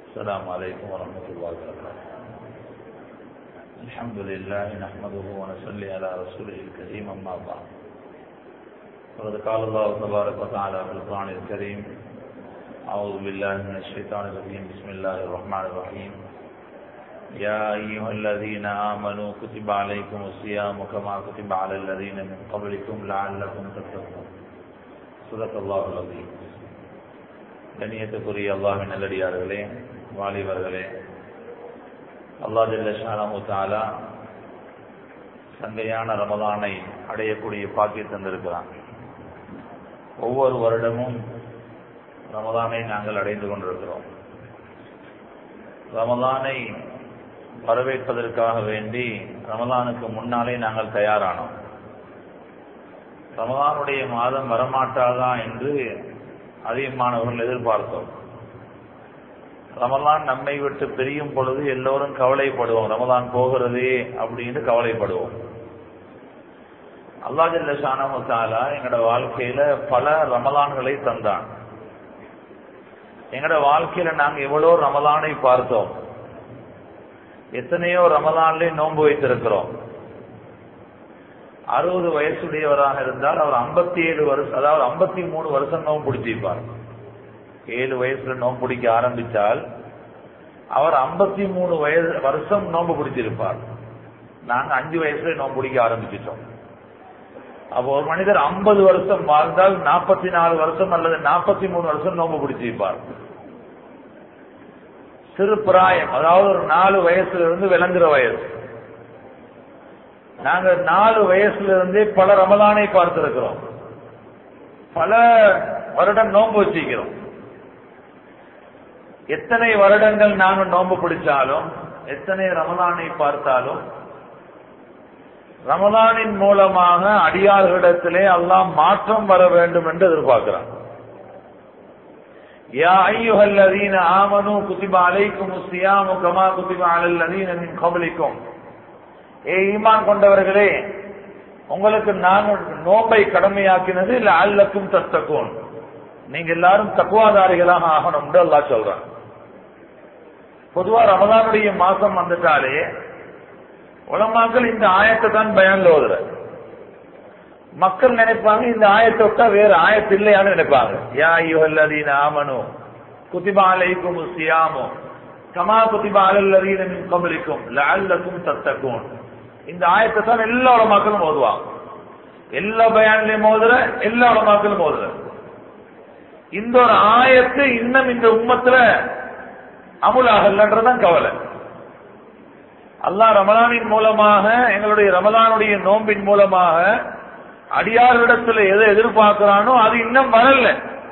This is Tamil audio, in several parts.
السلام عليكم ورحمة الله وبركاته الحمد لله نحمده ونصلي على رسوله الكريم أما بعد وقد قال الله تبارك وتعالى في القرآن الكريم أعوذ بالله من الشيطان الرجيم بسم الله الرحمن الرحيم يا أيها الذين آمنوا كتب عليكم الصيام كما كتب على الذين من قبلكم لعلكم تتقون صدق الله العظيم கண்ணியத்துக்குரிய அல்லாஹின் நல்லடியார்களே வாலிபர்களே அல்லா ஜல்லஷானு தாலா சங்கையான ரமதானை அடையக்கூடிய பாக்கிய தந்திருக்கிறான் ஒவ்வொரு வருடமும் ரமதானை நாங்கள் அடைந்து கொண்டிருக்கிறோம் ரமதானை வரவேற்பதற்காக வேண்டி ரமதானுக்கு முன்னாலே நாங்கள் தயாரானோம் ரமதானுடைய மாதம் வரமாட்டாதா என்று அதிகமானவர்கள் எதிர்பார்த்தோம் ரமலான் நம்மை விட்டு பிரியும் பொழுது எல்லோரும் கவலைப்படுவோம் ரமலான் போகிறதே அப்படின்னு கவலைப்படுவோம் அல்லா ஜல்ல ஷானமுத்தாலா எங்களோட வாழ்க்கையில பல ரமலான்களை தந்தான் எங்களோட வாழ்க்கையில நாங்க எவ்வளோ ரமலானை பார்த்தோம் எத்தனையோ ரமலான்ல நோன்பு வைத்திருக்கிறோம் அறுபது வயசுடையவராக இருந்தால் அவர் ஐம்பத்தி ஏழு வருஷம் அதாவது ஐம்பத்தி மூணு வருஷம் நோம்பு பிடிச்சிருப்பார் ஏழு வயசுல நோம்பு பிடிக்க ஆரம்பித்தால் அவர் ஐம்பத்தி மூணு வயசு வருஷம் நோம்பு பிடிச்சிருப்பார் நாங்க அஞ்சு வயசுல நோம்பு பிடிக்க ஆரம்பிச்சிட்டோம் அப்போ ஒரு மனிதர் ஐம்பது வருஷம் வாழ்ந்தால் நாற்பத்தி நாலு வருஷம் அல்லது நாற்பத்தி மூணு வருஷம் நோம்பு பிடிச்சிருப்பார் சிறு பிராயம் அதாவது ஒரு நாலு வயசுல இருந்து விளங்குற வயசு நாங்க நாலு வயசுல இருந்தே பல ரமலானை பார்த்திருக்கிறோம் பல வருடம் நோன்பு வச்சிக்கிறோம் எத்தனை வருடங்கள் நாங்க நோன்பு பிடிச்சாலும் எத்தனை ரமலானை பார்த்தாலும் ரமலானின் மூலமாக அடியார்களிடத்திலே எல்லாம் மாற்றம் வர வேண்டும் என்று எதிர்பார்க்கிறான் யா ஐயுஹல்லதீன ஆமனு குதிப அலைக்கும் சியாமு கமா குதிப அலல்லதீன மின் கபலிக்கும் ஏ ஈமான் கொண்டவர்களே உங்களுக்கு நான் நோம்பை கடமையாக்கினது இல்ல அல்லக்கும் தத்தக்கும் நீங்க எல்லாரும் தக்குவாதாரிகளாக ஆகணும் அல்லா சொல்றான் பொதுவா ரமலானுடைய மாசம் வந்துட்டாலே உலமாக்கள் இந்த ஆயத்தை தான் பயன்ல ஓதுற மக்கள் நினைப்பாங்க இந்த ஆயத்தை விட்டா வேற ஆயத்து இல்லையான்னு நினைப்பாங்க யா யுஹல்லதீன ஆமனு குதிபா அலைக்கும் சியாமு கமா குதிபா அலல்லதீன மின் கபலிக்கும் லஅல்லக்கும் தத்தக்கும் இந்த ஆயத்தை தான் எல்லா உலமாக்களும் ஓதுவாங்க எல்லா பயான்லயும் ஓதுற எல்லா உலமாக்களும் ஓதுற இந்த ஒரு ஆயத்து இன்னும் இந்த உம்மத்துல அமுலாகலன்றதான் கவலை அல்லாஹ் ரமலானின் மூலமாக எங்களுடைய ரமலானுடைய நோம்பின் மூலமாக அடியாரிடத்துல எதை எதிர்பார்க்கிறானோ அது இன்னும் வரல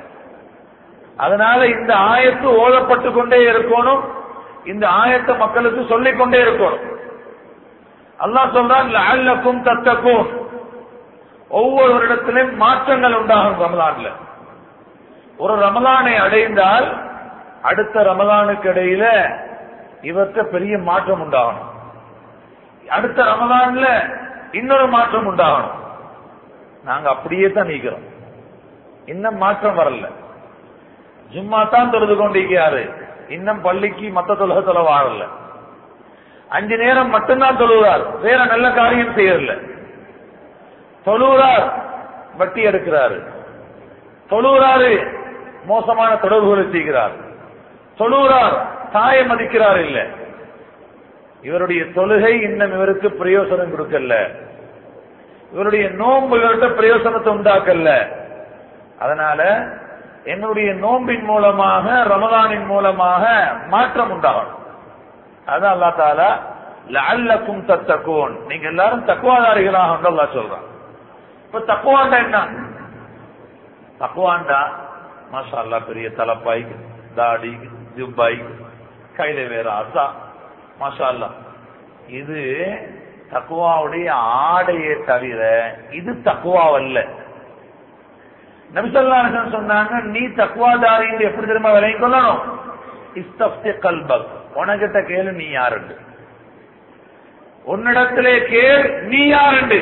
அதனால இந்த ஆயத்து ஓதப்பட்டு கொண்டே இருக்கணும் இந்த ஆயத்தை மக்களுக்கு சொல்லிக் கொண்டே இருக்கணும் அல்லாஹ் சொல்றான் அல்லக்கும் தத்தக்கும் ஒவ்வொரு இடத்திலும் மாற்றங்கள் உண்டாகும் ரமலான்ல ஒரு ரமலானை அடைந்தால் அடுத்த ரமலானுக்கு இடையில இவற்ற பெரிய மாற்றம் உண்டாகணும் அடுத்த ரமலான்ல இன்னொரு மாற்றம் உண்டாகணும் நாங்க அப்படியே தான் நீக்கிறோம் இன்னும் மாற்றம் வரல ஜும்மா தான் தொழுது கொண்டிருக்கிறாரு இன்னும் பள்ளிக்கு மத்த தொழுகத்துல வாழல அஞ்சு நேரம் மட்டும்தான் தொழுகிறார் வேற நல்ல காரியம் செய்யறல தொழுகிறார் வட்டி எடுக்கிறாரு தொழுகிறாரு மோசமான தொடர்புகளை செய்கிறார் தொழுகிறார் தாயை மதிக்கிறார் இல்ல இவருடைய தொழுகை இன்னும் இவருக்கு பிரயோசனம் கொடுக்கல இவருடைய நோன்பு இவர்கிட்ட பிரயோசனத்தை உண்டாக்கல்ல அதனால எங்களுடைய நோம்பின் மூலமாக ரமதானின் மூலமாக மாற்றம் உண்டாகும் அதான் அல்லா தாலா லஅல்லக்கும் தத்தகூன் நீங்க எல்லாரும் தக்குவாதாரிகளாக அல்லா சொல்றான் இப்ப தக்குவாண்டா என்ன தக்குவாண்டா மாஷா அல்லா பெரிய தலப்பாய் தாடி ஜுப்பாய் கையில வேற அசா மாஷா அல்லா இது தக்குவாவுடைய ஆடையே தவிர இது தக்குவாவல்ல நபிசல்லாசன் சொன்னாங்க நீ தக்குவாதாரின்னு எப்படி திரும்ப விலையை கொள்ளணும் இஸ்தப்தி கல்பக் உனக்கிட்ட கேளு நீ யாருண்டு உன்னிடத்திலே கேள் நீ யாருண்டு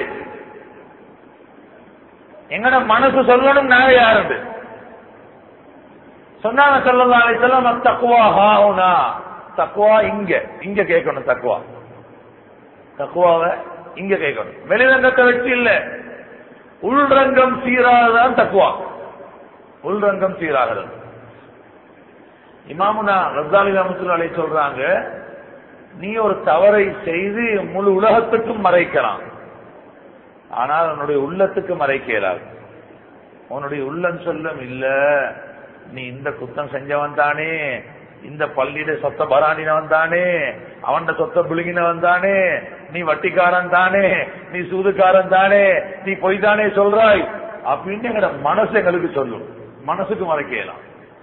எங்கட மனசு சொல்லணும் நாங்க யாருண்டு சொன்னாங்க ஸல்லல்லாஹு அலைஹி வஸல்லம் தக்வா ஹாவுனா தக்வா இங்க இங்க கேட்கணும் தக்வா தக்குவாவை இங்க கேட்கணும் வெளிரங்கத்தை வச்சு இல்ல உள்ரங்கம் சீராகதான் தக்குவா உள்ரங்கம் சீராகிறது இமாமுனா ரத்தாலி ரஹமத்துல்லாஹி அலைஹி சொல்றாங்க நீ ஒரு தவறை செய்து முழு உலகத்துக்கும் மறைக்கலாம் ஆனால் உன்னுடைய உள்ளத்துக்கு மறைக்க இயலாது உன்னுடைய உள்ளம் சொல்லும் இல்ல நீ இந்த குத்தம் செஞ்சவன் தானே இந்த பள்ளியிட சொத்த பராணினவன் தானே அவன் சொத்த புழுகினவன் தானே நீ வட்டிக்காரன் தானே நீ சூதுக்காரன் தானே நீ பொய் தானே சொல்றாய் அப்படின்னு எங்கட மனசு எங்களுக்கு சொல்லும் மனசுக்கு மறைக்கலாம்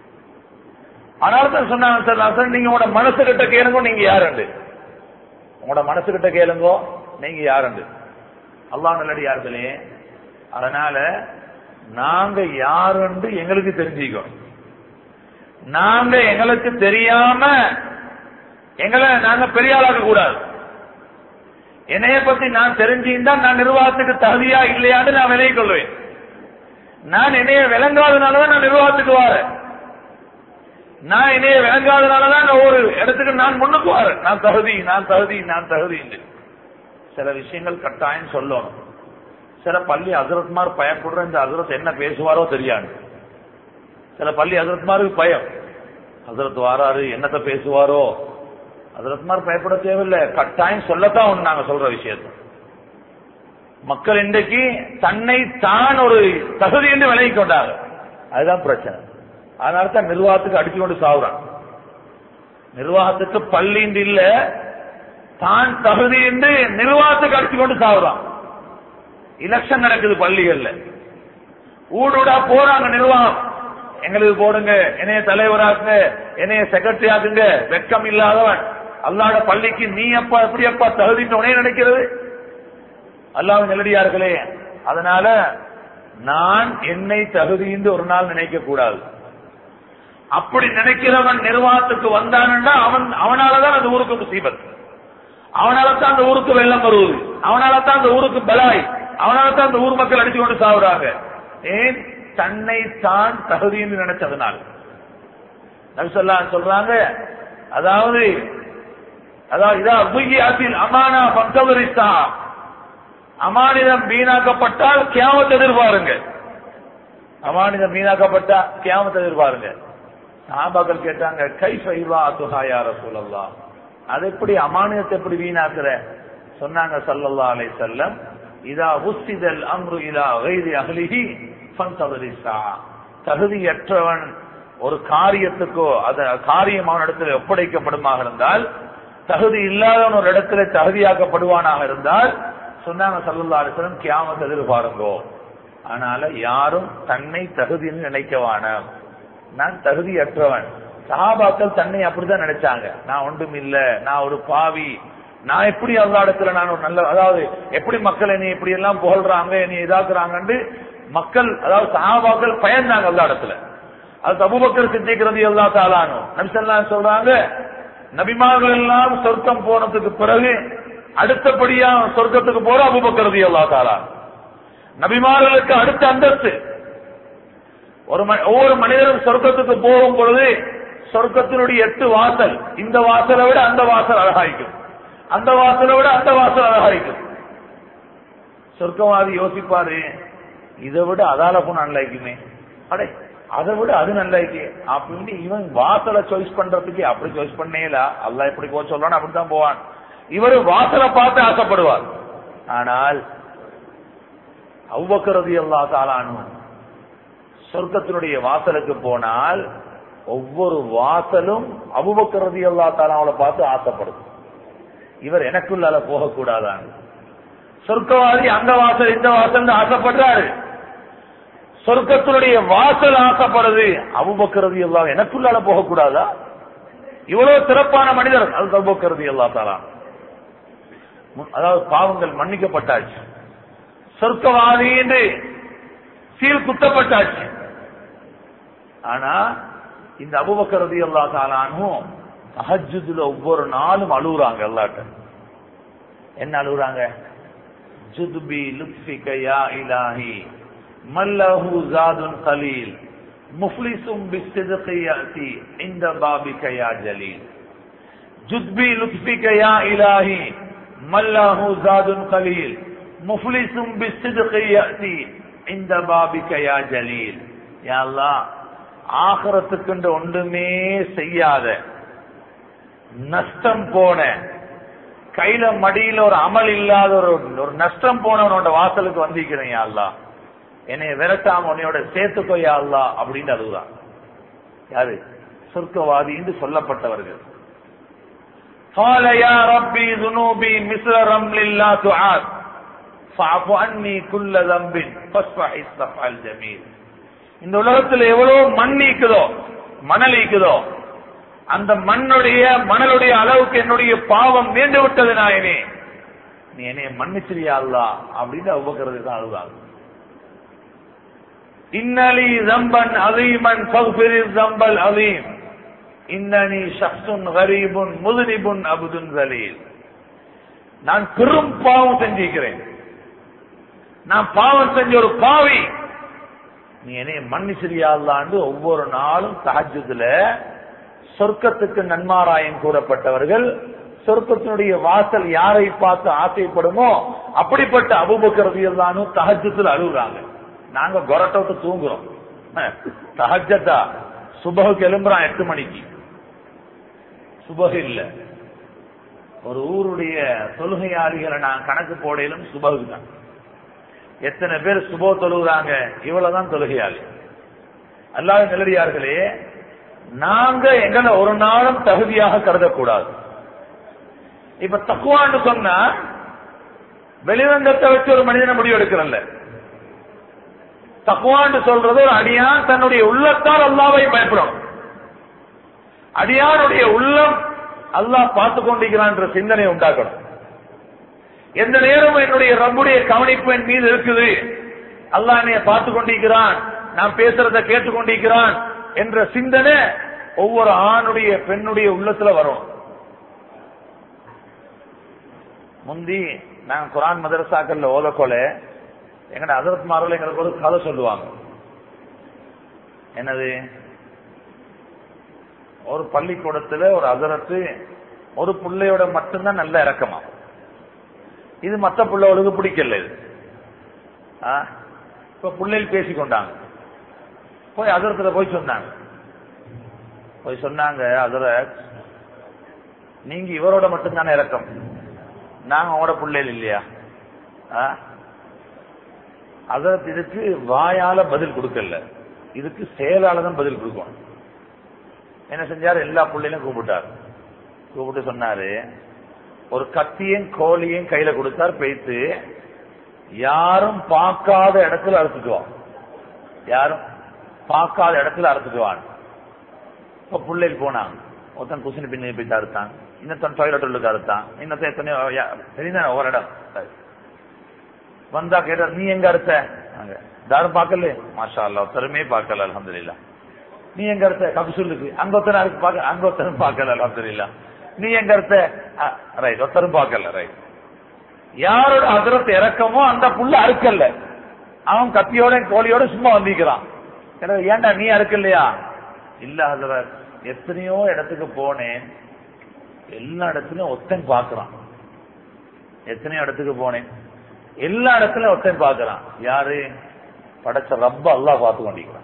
அதனால தான் சொன்னாங்க சார் நான் சொன்னேன், நீங்க உங்களோட மனசு கிட்ட கேளுங்க நீங்க யாருண்டு உங்களோட மனசு கிட்ட கேளுங்கோ நீங்க யாருண்டு அல்லாஹ் நல்லடியார்களே அதனால நாங்க யாருன்னு எங்களுக்கு தெரிஞ்சுக்கணும் நாங்க எங்களுக்கு தெரியாம எங்களை நாங்க பெரிய ஆளாக்க கூடாது என்னைய பத்தி நான் தெரிஞ்சிருந்தா நான் நிர்வாகத்துக்கு தகுதியா இல்லையான்னு நான் விலை கொள்வேன் நான் என்னைய விளங்காதனாலதான் நான் நிர்வாகத்துக்கு வரேன் நான் என்னைய விளங்காதனாலதான் நான் ஒரு இடத்துக்கு நான் முன்னுக்கு வரேன் நான் தகுதி நான் தகுதி நான் தகுதி என்று சில விஷயங்கள் கட்டாயம் சொல்லணும் சில பள்ளி அசரத்மார் பயப்படுற இந்த அசரத் என்ன பேசுவாரோ தெரியாது சில பள்ளி அசரத்மாருக்கு பயம் அசரத் வாராரு என்னத்த பேசுவாரோ அசரத்மார் பயப்பட தேவையில்லை கட்டாயம் சொல்லத்தான் ஒண்ணு நாங்க சொல்ற விஷயத்த மக்கள் இன்றைக்கு தன்னை தான் ஒரு தகுதி என்று விலகி கொண்டாங்க அதுதான் பிரச்சனை அதனால தான் நிர்வாகத்துக்கு அடிச்சு கொண்டு சாவுறான் நிர்வாகத்துக்கு பள்ளின்னு இல்ல தான் தகுதி என்று நிர்வாகத்துக்கு அடிச்சு கொண்டு சாவுறான் எலெக்ஷன் நடக்குது பள்ளிகள்ல ஊடூடா போறாங்க நிர்வாகம் எங்களுக்கு போடுங்க என்னைய தலைவராக்குங்க என்னைய செக்ரட்டரி ஆக்குங்க வெக்கம் இல்லாதவன் அல்லாட பள்ளிக்கு நீ அப்பா எப்படி அப்பா தகுதின்னு உனே நினைக்கிறது அல்லாஹ் நெல்லடியார்களே அதனால நான் என்னை தகுதின்னு ஒரு நாள் நினைக்க கூடாது அப்படி நினைக்கிறவன் நிர்வாகத்துக்கு வந்தான்டா அவன் அவனாலதான் அந்த ஊருக்கு முசீபத் அவனால தான் அந்த ஊருக்கு வெள்ளம் வருவது அவனால தான் அந்த ஊருக்கு பலாய் அவனால தான் அந்த ஊர் மக்கள் அடிச்சு கொண்டு சாவுறாங்க ஏன் தன்னை தான் தகுதின்னு நினைச்சதுனால் நபிசல்லா சொல்றாங்க அதாவது அதாவது இதா அபுகியாத்தில் அமானா பங்கவரிஸ்தா அமானிதம் வீணாக்கப்பட்டால் கியாமத்தை எதிர்பாருங்க அமானிதம் வீணாக்கப்பட்டா கியாமத்தை எதிர்பாருங்க சாபாக்கள் கேட்டாங்க கை ஃபைவா துஹாயா ரசூலல்லா அது எப்படி அமானியத்தை எப்படி வீணாக்குற சொன்னாங்க சல்லல்லா அலை செல்லம் இதா உஸ்திதல் அம்ரு இலா வைதி அகலிஹி ஃபன்தவரிசா தகுதியற்றவன் ஒரு காரியத்துக்கோ அத காரியம் அவன் இடத்துல ஒப்படைக்கப்படுமாக இருந்தால் தகுதி இல்லாதவன் ஒரு இடத்துல தகுதியாக்கப்படுவானாக இருந்தால் சொன்னாங்க சல்லல்லா அலிஸ்லம் கியாமத் எதிர்பாருங்கோ அதனால யாரும் தன்னை தகுதின்னு நினைக்கவான நான் தகுதியற்றவன் சஹாபாக்கள் தன்னை அப்படிதான் நினைச்சாங்க நான் ஒன்றும் இல்ல நான் ஒரு பாவி நான் எப்படி அல்லா இடத்துல நான் ஒரு நல்ல அதாவது எப்படி மக்கள் என்னை இப்படி எல்லாம் புகழ்றாங்க என்னை இதாக்குறாங்கன்னு மக்கள் அதாவது சஹாபாக்கள் பயந்தாங்க அல்லா இடத்துல அது அபுபக்கர் சித்திக்கிறது எல்லா தாளானும் நபிசல்லாம் சொல்றாங்க நபிமார்கள் எல்லாம் சொர்க்கம் போனதுக்கு பிறகு அடுத்தபடியா சொர்க்கத்துக்கு போற அபுபக்கரதி அல்லா தாலா நபிமார்களுக்கு அடுத்த அந்தஸ்து ஒரு ம- ஒவ்வொரு மனிதரும் சொர்க்கத்துக்கு போகும் பொழுது சொர்க்கத்தினுடைய எட்டு வாசல் இந்த வாசலை விட அந்த வாசல் அழகாய்க்கும் அந்த வாசலை விட அந்த வாசல் அழகாய்க்கும் சொர்க்கவாதி யோசிப்பாரு இதை விட அதால போன நல்லாய்க்குமே அடே அதை விட அது நல்லாய்க்கு அப்படின்னு இவன் வாசலை சாய்ஸ் பண்றதுக்கு அப்படி சாய்ஸ் பண்ணேல அல்லா எப்படி போக சொல்றான் அப்படித்தான் போவான் இவர் வாசலை பார்த்து ஆசைப்படுவார் ஆனால் அவ்வக்கிறது எல்லா தாளானும் சொர்க்கத்தினுடைய வாசலுக்கு போனால் ஒவ்வொரு வாசலும் அபுபக்கரதி அல்லா தாலாவளை பார்த்து ஆசைப்படுது இவர் எனக்குள்ளால போகக்கூடாதான் சொர்க்கவாதி அந்த வாசல் இந்த வாசல் ஆசைப்படுறாரு சொர்க்கத்தினுடைய வாசல் ஆசைப்படுது அபுபக்கரதி அல்லா எனக்குள்ளால போகக்கூடாதா இவ்வளவு சிறப்பான மனிதர் அது அபுபக்கரதி அல்லா தாலா அதாவது பாவங்கள் மன்னிக்கப்பட்டாச்சு சொர்க்கவாதி என்று சீல் குத்தப்பட்டாச்சு ஆனா இந்த அபுபக்கரதி அல்லா தாலானும் தஹஜுதுல ஒவ்வொரு நாளும் அழுகுறாங்க எல்லாட்ட என்ன அழுகுறாங்க ஜுதுபி லுத்ஃபிக யா இலாஹி மல்லஹு ஜாதுன் கலீல் முஃப்லிசும் பிஸ்ஸிதுகி யஅதி இந்த பாபிக யா ஜலீல் ஜுத்பி லுத்பிக யா இலாஹி மல்லாஹு ஜாதுன் கலீல் முஃப்லிசும் பிஸ்ஸிதுகி யஅதி இந்த பாபிக யா ஜலீல் யா அல்லாஹ் ஆகரத்துக்குண்டு ஒன்றுமே செய்யாத நஷ்டம் போன கையில மடியில ஒரு அமல் இல்லாத ஒரு ஒரு நஷ்டம் போனவனோட வாசலுக்கு வந்திருக்கிறேன் யா அல்லாஹ் என்னை விரட்டாம உன்னையோட சேர்த்துக்கோ யா அல்லாஹ் அப்படின்னு அழுகுறான் யாரு சொர்க்கவாதி என்று சொல்லப்பட்டவர்கள் قال يا ربي ذنوبي مثل رمل لا تعاد فاعف عني كل ذنب فاصفح الصفح الجميل இந்த உலகத்துல எவ்வளவு மண் நீக்குதோ மணல் நீக்குதோ அந்த மண்ணுடைய மணலுடைய அளவுக்கு என்னுடைய பாவம் நீண்டு விட்டது நாயனே நீ என்னைய மன்னிச்சிரியா அல்லா அப்படின்னு அவ்வக்கிறது தான் அழுதாங்க இன்னலி ஜம்பன் அலீமன் பகுபிரி ஜம்பல் அலீம் இன்னனி ஷப்சுன் கரீபுன் முதுனிபுன் அபுதுன் ஜலீல் நான் பெரும் பாவம் செஞ்சிருக்கிறேன் நான் பாவம் செஞ்ச ஒரு பாவி நீ என்னைய மன்னிச்சிரியா அல்லாண்டு ஒவ்வொரு நாளும் தஹஜுதுல சொர்க்கத்துக்கு நன்மாராயம் கூறப்பட்டவர்கள் சொர்க்கத்தினுடைய வாசல் யாரை பார்த்து ஆசைப்படுமோ அப்படிப்பட்ட அபுபக்கரதியல்லானும் தஹஜத்தில் அழுகுறாங்க நாங்க கொரட்டோட்டு தூங்குறோம் தஹஜத்தா சுபகுக்கு எழும்புறான் எட்டு மணிக்கு சுபகு இல்ல ஒரு ஊருடைய தொழுகையாளிகளை நான் கணக்கு போடையிலும் சுபகு தான் எத்தனை பேர் சுபோ தொழுகிறாங்க இவ்வளவுதான் தொழுகையாளி அல்லாத நிலடியார்களே நாங்க எங்களை ஒரு நாளும் தகுதியாக கருதக்கூடாது இப்ப தக்குவான்னு சொன்னா வெளிரங்கத்தை வச்சு ஒரு மனிதனை முடிவு எடுக்கிறல்ல தக்குவான்னு சொல்றது ஒரு அடியான் தன்னுடைய உள்ளத்தால் அல்லாவை பயப்படும் அடியானுடைய உள்ளம் அல்லாஹ் பார்த்து கொண்டிருக்கிறான் சிந்தனை உண்டாக்கணும் எந்த நேரமும் என்னுடைய ரப்புடைய கவனிப்பு என் மீது இருக்குது அல்லாஹ் என்னைய பார்த்து கொண்டிருக்கிறான் நான் பேசுறத கேட்டு கொண்டிருக்கிறான் என்ற சிந்தனை ஒவ்வொரு ஆணுடைய பெண்ணுடைய உள்ளத்துல வரும் முந்தி நாங்க குரான் மதரசாக்கள்ல ஓதக்கொல எங்கட அதரத் மார்கள் எங்களுக்கு ஒரு கதை சொல்லுவாங்க என்னது ஒரு பள்ளிக்கூடத்துல ஒரு அதரத்து ஒரு பிள்ளையோட மட்டும்தான் நல்ல இறக்கமா இது மத்த பிள்ளைகளுக்கு பிடிக்கல இது ஆ? இப்ப பிள்ளைகள் பேசிக்கொண்டாங்க போய் அதரத்துல போய் சொன்னாங்க போய் சொன்னாங்க அதர நீங்க இவரோட மட்டும்தானே இறக்கம் நாங்க உங்களோட பிள்ளைகள் இல்லையா ஆ? அதற்கு இதுக்கு வாயால பதில் கொடுக்கல இதுக்கு செயலால தான் பதில் கொடுக்கணும் என்ன செஞ்சாரு எல்லா பிள்ளைகளும் கூப்பிட்டார் கூப்பிட்டு சொன்னாரு ஒரு கத்தியும் கோழியும் கையில கொடுத்தார் பெய்த்து யாரும் பார்க்காத இடத்துல அறுத்துக்குவான் யாரும் பார்க்காத இடத்துல அறுத்துக்குவான் இப்ப பிள்ளைகள் போனாங்க ஒருத்தன் குசினி பின்னி போய் அறுத்தான் இன்னொருத்தன் டாய்லெட் உள்ளுக்கு அறுத்தான் இன்னொருத்தன் எத்தனையோ யா- தெரியுதானே ஒரு இடம் வந்தா கேட்டார் நீ எங்க அறுத்த அங்க யாரும் பார்க்கல மாஷா அல்லா ஒருத்தருமே பார்க்கல அல்ஹம்துலில்லாஹ் நீ எங்க அறுத்த கபிசுல்லுக்கு அங்க ஒருத்தன் அறுத்து பார்க்க அங்க ஒருத்தரும் பார்க்கல அல்ஹம்துலில்லாஹ் நீ எங்க அறுத்த ரைட் ஒருத்தரும் பார்க்கல ரைட் யாரோட அதிரத்தை இறக்கமோ அந்த புள்ள அறுக்கல்ல அவன் கத்தியோட கோழியோட சும்மா வந்திருக்கிறான் எனவே ஏன்டா நீ அறுக்கலையா இல்ல ஹசரத் எத்தனையோ இடத்துக்கு போனேன் எல்லா இடத்துலயும் ஒத்தன் பாக்குறான் எத்தனையோ இடத்துக்கு போனேன் எல்லா இடத்துலயும் ஒருத்தன் பாக்குறான் யாரு படைச்ச ரப்ப அல்லாஹ் பார்த்து கொண்டிருக்கிறான்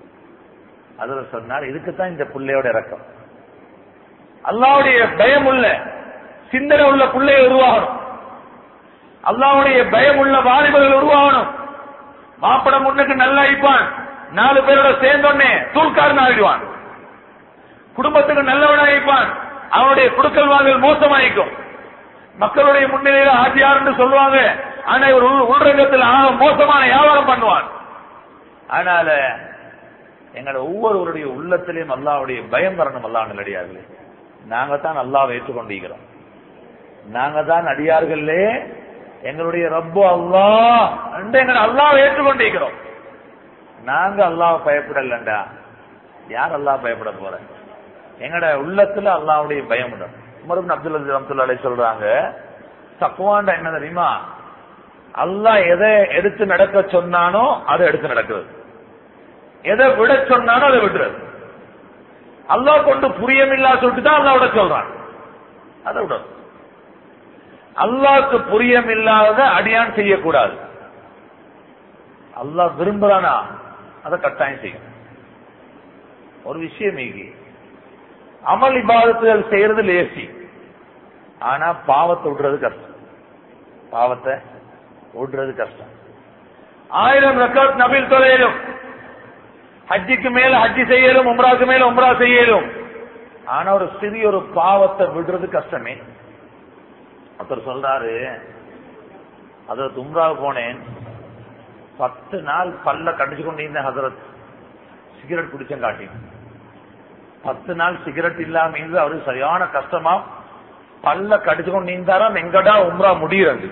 அதுல சொன்னார் இதுக்குத்தான் இந்த பிள்ளையோட இறக்கம் அல்லாவுடைய பயம் உள்ள சிந்தனை உள்ள பிள்ளையை உருவாகணும் அல்லாவுடைய பயம் உள்ள வாலிபர்கள் உருவாகணும் மாப்படம் முன்னுக்கு நல்லா அழிப்பான் நாலு பேரோட சேர்ந்தோடனே தூள்காரன் ஆகிடுவான் குடும்பத்துக்கு நல்லவனா இருப்பான் அவனுடைய குடுக்கல் வாங்கல் மோசமாயிக்கும் மக்களுடைய முன்னிலையில ஆட்சியார் சொல்லுவாங்க ஆனா இவர் உள்- உள்ரங்கத்தில் ஆக மோசமான வியாபாரம் பண்ணுவான் அதனால எங்களோட ஒவ்வொருவருடைய உள்ளத்திலையும் அல்லாவுடைய பயம் வரணும் அல்லா நல்லடியார்களே நாங்க தான் அல்லாவை ஏற்றுக்கொண்டிருக்கிறோம் நாங்க தான் அடியார்களே எங்களுடைய ரப்பு அல்லாஹ் என்று எங்களை அல்லாவை ஏற்றுக்கொண்டிருக்கிறோம் நாங்க அல்லாஹ் பயப்படலண்டா யார் அல்லாஹ் பயப்பட போற எங்கட உள்ளத்துல அல்லாவுடைய பயம் உண்டு உமர் இப்னு அப்துல் அஜீஸ் ரஹ்மத்துல்லாஹி அலைஹி சொல்றாங்க தக்குவாண்டா என்ன தெரியுமா அல்லாஹ் எதை எடுத்து நடக்க சொன்னானோ அதை எடுத்து நடக்கிறது எதை விட சொன்னாலும் அதை விடுறது அல்லாஹ் கொண்டு புரியமில்லா சொல்லிட்டு தான் அல்லாஹ் விட சொல்றான் அதை விட அல்லாஹ்க்கு புரியமில்லாத அடியான் செய்யக்கூடாது அல்லாஹ் விரும்புறானா அதை கட்டாயம் செய்யும் ஒரு விஷயம் இங்கே அமல் இபாதத்துகள் செய்யறது லேசி ஆனா பாவத்தை விடுறது கஷ்டம் பாவத்தை விடுறது கஷ்டம் ஆயிரம் ரக்காத் நபில் தொலையிலும் ஹஜ்ஜிக்கு மேல ஹஜ்ஜி செய்யலும் உம்ராக்கு மேல உம்ரா செய்யலும் ஆனா ஒரு சிறிய ஒரு பாவத்தை விடுறது கஷ்டமே ஒருத்தர் சொல்றாரு அதற்கு உம்ரா போனேன் பத்து நாள் பல்ல கடிச்சு கொண்டிருந்தேன் ஹசரத் சிகரெட் குடிச்சேன் காட்டி பத்து நாள் சிகரெட் இல்லாம இருந்து அவருக்கு சரியான கஷ்டமா பல்ல கடிச்சு கொண்டு இருந்தாராம் எங்கடா உம்ரா முடியறது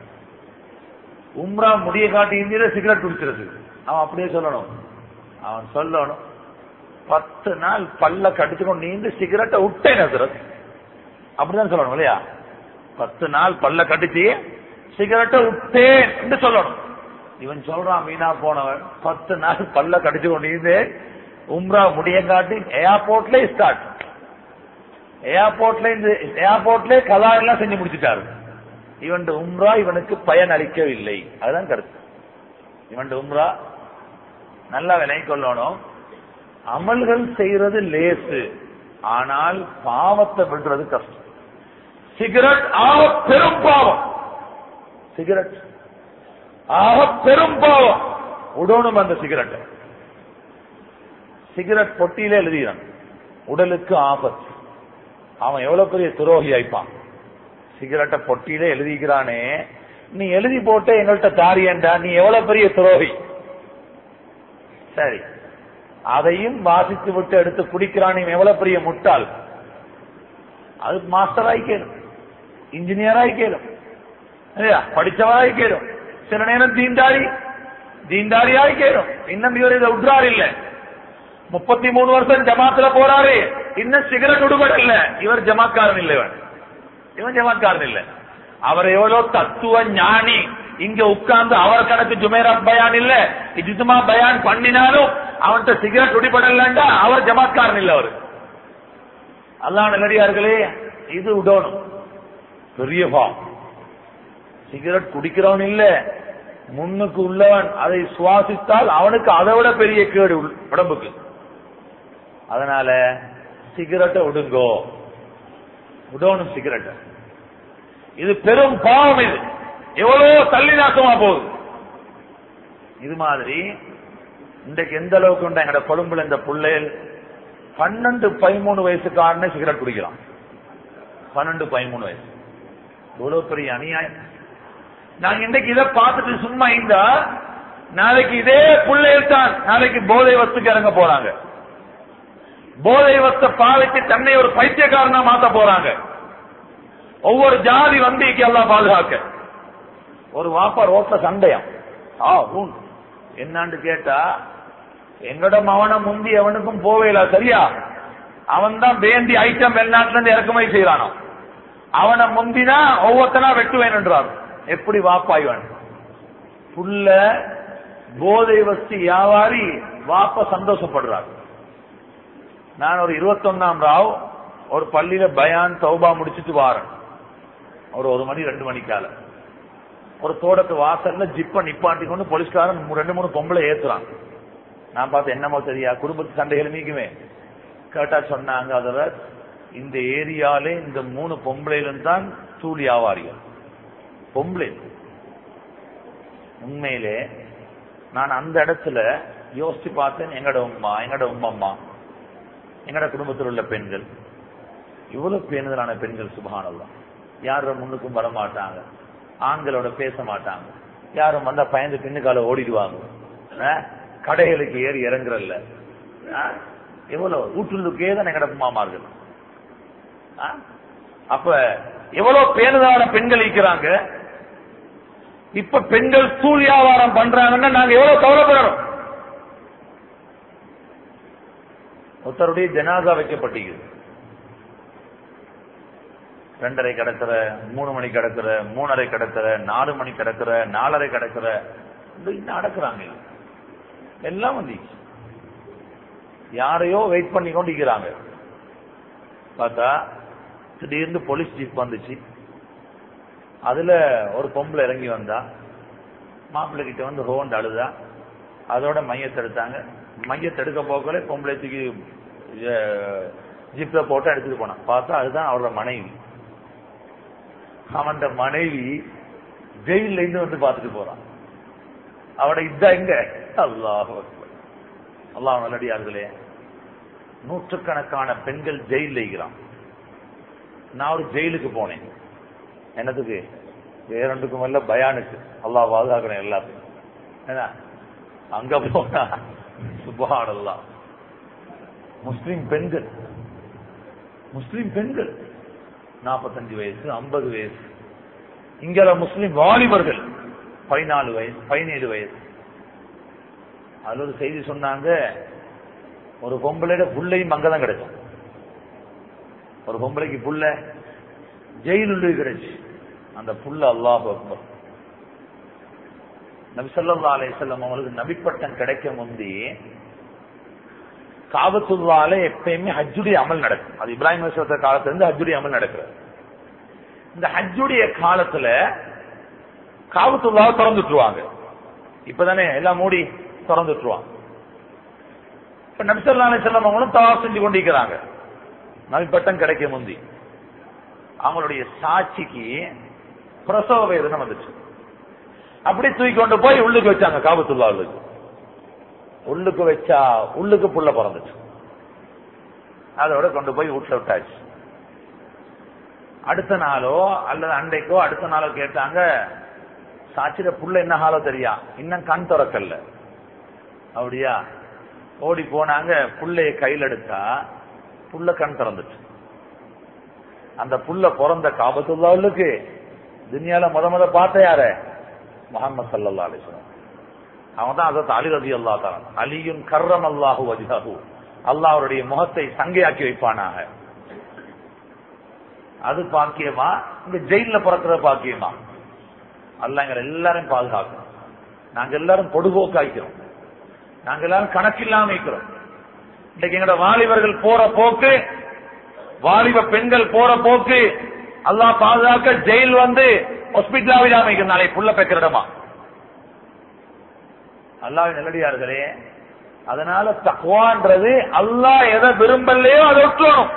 உம்ரா முடிய காட்டி இந்தியில சிகரெட் குடிச்சிருது அவன் அப்படியே சொல்லணும் அவன் சொல்லணும் பத்து நாள் பல்ல கடிச்சு கொண்டு நீந்து சிகரெட்டை விட்டேன் ஹசரத் அப்படிதான் சொல்லணும் இல்லையா பத்து நாள் பல்ல கடிச்சு சிகரெட்டை விட்டேன் என்று சொல்லணும் இவன் சொல்றான் வீணா போனவன் பத்து நாள் பல்ல கடிச்சு கொண்டு உம்ரா முடிய காட்டி ஏர்போர்ட்ல ஸ்டார்ட் ஏர்போர்ட்ல இந்த ஏர்போர்ட்ல கலா எல்லாம் செஞ்சு முடிச்சுட்டாரு இவன் உம்ரா இவனுக்கு பயன் அளிக்கவில்லை அதுதான் கருத்து இவன் உம்ரா நல்லா விலை கொள்ளணும் அமல்கள் செய்யறது லேசு ஆனால் பாவத்தை விடுறது கஷ்டம் சிகரெட் ஆக பெரும் பாவம் சிகரெட் ஆக பெரும் பாவம் உடணும் அந்த சிகரெட் சிகரெட் பொட்டியில எழுதிறான் உடலுக்கு ஆபத்து அவன் எவ்வளவு பெரிய துரோகி ஆயிப்பான் சிகரெட்டை பொட்டியில எழுதிக்கிறானே நீ எழுதி போட்டு எங்கள்கிட்ட தாரியண்டா நீ எவ்வளவு பெரிய துரோகி சரி அதையும் வாசித்து விட்டு எடுத்து குடிக்கிறான் நீ எவ்வளவு பெரிய முட்டாள் அது மாஸ்டர் ஆயிக்கேலும் இன்ஜினியர் ஆயிக்கேலும் படிச்சவராய் கேடும் சில நேரம் தீண்டாரி தீண்டாரி ஆயிக்கேடும் இன்னும் இவர் இதை விட்றாரு இல்ல முப்பத்தி மூணு வருஷம் ஜமாத்துல போறாரு இன்னும் சிகரெட் விடுபடல இவர் ஜமாக்காரன் இல்ல இவன் இவன் ஜமாக்காரன் இல்ல அவர் எவ்வளவு தத்துவ ஞானி இங்க உட்கார்ந்து அவர் கணக்கு ஜுமேரா பயான் இல்ல இஜுமா பயான் பண்ணினாலும் அவன்கிட்ட சிகரெட் விடுபடலண்டா அவர் ஜமாத்காரன் இல்ல அவரு அல்லா நல்லடியார்களே இது விடணும் பெரிய பாவம் சிகரெட் குடிக்கிறவன் இல்ல முன்னுக்கு உள்ளவன் அதை சுவாசித்தால் அவனுக்கு அதை விட பெரிய கேடு உடம்புக்கு அதனால சிகரெட்டை விடுங்கோ விடணும் சிகரெட்டை இது பெரும் பாவம் இது எவ்வளவு தள்ளி நாசமா போகுது இது மாதிரி இன்றைக்கு எந்த அளவுக்கு உண்டு எங்கட கொழும்புல இந்த பிள்ளைகள் பன்னெண்டு பதிமூணு வயசுக்காரனே சிகரெட் குடிக்கலாம் பன்னெண்டு பதிமூணு வயசு இவ்வளவு பெரிய அநியாயம் நாங்க இன்றைக்கு இதை பார்த்துட்டு சும்மா இருந்தா நாளைக்கு இதே பிள்ளைகள் தான் நாளைக்கு போதை வஸ்துக்கு இறங்க போறாங்க போதை வஸ்த பாவைக்கு தன்னை ஒரு பைத்தியக்காரனா மாத்த போறாங்க ஒவ்வொரு ஜாதி வந்திக்கு எல்லாம் பாதுகாக்க ஒரு வாப்பா ரோட்ல சண்டையம் ஆ ஊன் என்னான்னு கேட்டா எங்கட மவன முந்தி அவனுக்கும் போவேல சரியா அவன் தான் வேண்டி ஐட்டம் வெளிநாட்டுல இருந்து இறக்குமதி செய்யறானோ அவனை முந்தினா ஒவ்வொருத்தனா வெட்டுவேன் என்றான் எப்படி வாப்பாய்வன் புள்ள போதை வஸ்தி வியாபாரி வாப்ப சந்தோஷப்படுறார் நான் ஒரு இருபத்தொன்னாம் ராவ் ஒரு பள்ளியில பயான் தௌபா முடிச்சிட்டு வாரேன் ஒரு ஒரு மணி ரெண்டு மணிக்கால ஒரு தோட்டத்து வாசல்ல ஜிப்ப நிப்பாட்டி கொண்டு போலீஸ்காரன் ரெண்டு மூணு பொம்பளை ஏத்துறான் நான் பார்த்து என்னமோ தெரியா குடும்பத்து சண்டைகள் நீக்குமே கேட்டா சொன்னாங்க அதுல இந்த ஏரியாலே இந்த மூணு பொம்பளையிலும் தான் தூள் வியாபாரிகள் பொம்பளை உண்மையிலே நான் அந்த இடத்துல யோசிச்சு பார்த்தேன் எங்கட உம்மா எங்கட உம்மம்மா எங்கட குடும்பத்தில் உள்ள பெண்கள் இவ்வளவு பேணுதலான பெண்கள் சுபகானல்லாம் யாரும் முன்னுக்கும் வர மாட்டாங்க ஆண்களோட பேச மாட்டாங்க யாரும் வந்தா பயந்து பின்னுக்கால ஓடிடுவாங்க அஹ், கடைகளுக்கு ஏறி இறங்குறல்ல அஹ், எவ்வளவு வீட்டுள்ளுக்கே தான் எங்கட மாமார்கள் அஹ், அப்ப எவ்வளவு பேணுதலான பெண்கள் இருக்கிறாங்க இப்ப பெண்கள் தூள் வியாபாரம் பண்றாங்கன்னா நாங்க எவ்வளவு கவலைப்படணும் ஒருத்தருடைய ஜனாதா வைக்கப்பட்டிருக்குது ரெண்டரை கிடக்குற மூணு மணி கிடக்குற மூணரை கிடக்குற நாலு மணி கிடக்குற நாலரை கிடக்குற இது இன்னும் அடக்குறாங்க எல்லாம் வந்து யாரையோ வெயிட் பண்ணி கொண்டு இருக்கிறாங்க பார்த்தா திடீர்னு போலீஸ் ஜீப் வந்துச்சு அதுல ஒரு பொம்பளை இறங்கி வந்தா மாப்பிள்ளை கிட்ட வந்து ஹோண்ட் அழுதா அதோட மையத்தை எடுத்தாங்க மையத்தை எடுக்க போக்கல பொம்பளை தூக்கி ஜிப்ல போட்டு எடுத்துட்டு போனான் பார்த்தா அதுதான் அவரோட மனைவி அவன் மனைவி ஜெயில இருந்து வந்து பார்த்துட்டு போறான் அவட இதா எங்க அல்லாஹ் அல்லாஹ் நல்லடியார்களே நூற்றுக்கணக்கான பெண்கள் ஜெயில இருக்கிறான் நான் ஒரு ஜெயிலுக்கு போனேன் என்னதுக்கு வேறொன்றுக்கும் இல்ல பயானுக்கு அல்லாஹ் பாதுகாக்கிறேன் எல்லாத்தையும் என்ன அங்க போனா சுபஹானல்லாஹ் முஸ்லிம் பெண்கள் முஸ்லிம் பெண்கள் நாற்பத்தஞ்சு வயசு ஐம்பது வயசு இங்க முஸ்லிம் வாலிபர்கள் பதினாலு வயசு பதினேழு வயசு அதுல ஒரு செய்தி சொன்னாங்க ஒரு பொம்பளையோட புள்ளையும் அங்கதான் கிடைக்கும் ஒரு பொம்பளைக்கு புள்ள ஜெயிலுள்ள கிடைச்சு அந்த புள்ள அல்லாஹ் அக்பர் நபி ஸல்லல்லாஹு அலைஹி வஸல்லம் அவங்களுக்கு நபிப்பட்டம் கிடைக்க முந்தி காபத்துல்லால எப்பயுமே ஹஜ்ஜுடைய அமல் நடக்கும் அது இப்ராஹிம் அலிஸ்வத்த காலத்துல இருந்து ஹஜ்ஜுடைய அமல் நடக்கிறது இந்த ஹஜ்ஜுடைய காலத்துல காபத்துல்லாவை திறந்துட்டுருவாங்க இப்பதானே எல்லாம் மூடி திறந்துட்டுருவாங்க இப்ப நபிசல்லா அலிசல்லாம் அவங்களும் தவா செஞ்சு கொண்டிருக்கிறாங்க நபிப்பட்டம் கிடைக்க முந்தி அவங்களுடைய சாட்சிக்கு பிரசவ வேதனை வந்துச்சு அப்படி தூக்கி கொண்டு போய் உள்ளுக்கு வச்சாங்க காபத்துல்லா உள்ளுக்கு உள்ளுக்கு வச்சா உள்ளுக்கு புள்ள பிறந்துச்சு அதோட கொண்டு போய் வீட்டுல விட்டாச்சு அடுத்த நாளோ அல்லது அண்டைக்கோ அடுத்த நாளோ கேட்டாங்க சாட்சியில புள்ள என்ன ஹாலோ தெரியா இன்னும் கண் திறக்கல அப்படியா ஓடி போனாங்க புள்ளைய கையில் எடுத்தா புள்ள கண் திறந்துச்சு அந்த புள்ள பிறந்த காபத்துல்லாவுக்கு துனியால முத முத பார்த்த யார முகமது சல்லா அலிஸ்லாம் அவன் தான் அதற்கு அலி ரதி அல்லா தான் அலியும் கர்ரம் அல்லாஹு வஜ்ஹு அல்லாஹ் அவருடைய முகத்தை சங்கையாக்கி வைப்பானாக அது பாக்கியமா இந்த ஜெயில பிறக்கிற பாக்கியமா அல்ல எங்களை எல்லாரும் பாதுகாக்கணும் நாங்க எல்லாரும் பொடுபோக்காய்க்கிறோம் நாங்க எல்லாரும் கணக்கில்லாம இருக்கிறோம் இன்னைக்கு எங்களோட வாலிபர்கள் போற போக்கு வாலிப பெண்கள் போற போக்கு அல்லாஹ் பாதுகாக்க ஜெயில் வந்து ஹாஸ்பிட்டலாவில் அமைக்கிற நாளை புள்ள பெக்கிற இடமா அல்லாஹ் நல்லடியார்களே அதனால தக்குவான்றது அல்லாஹ் எதை விரும்பலையோ அதை விட்டுறணும்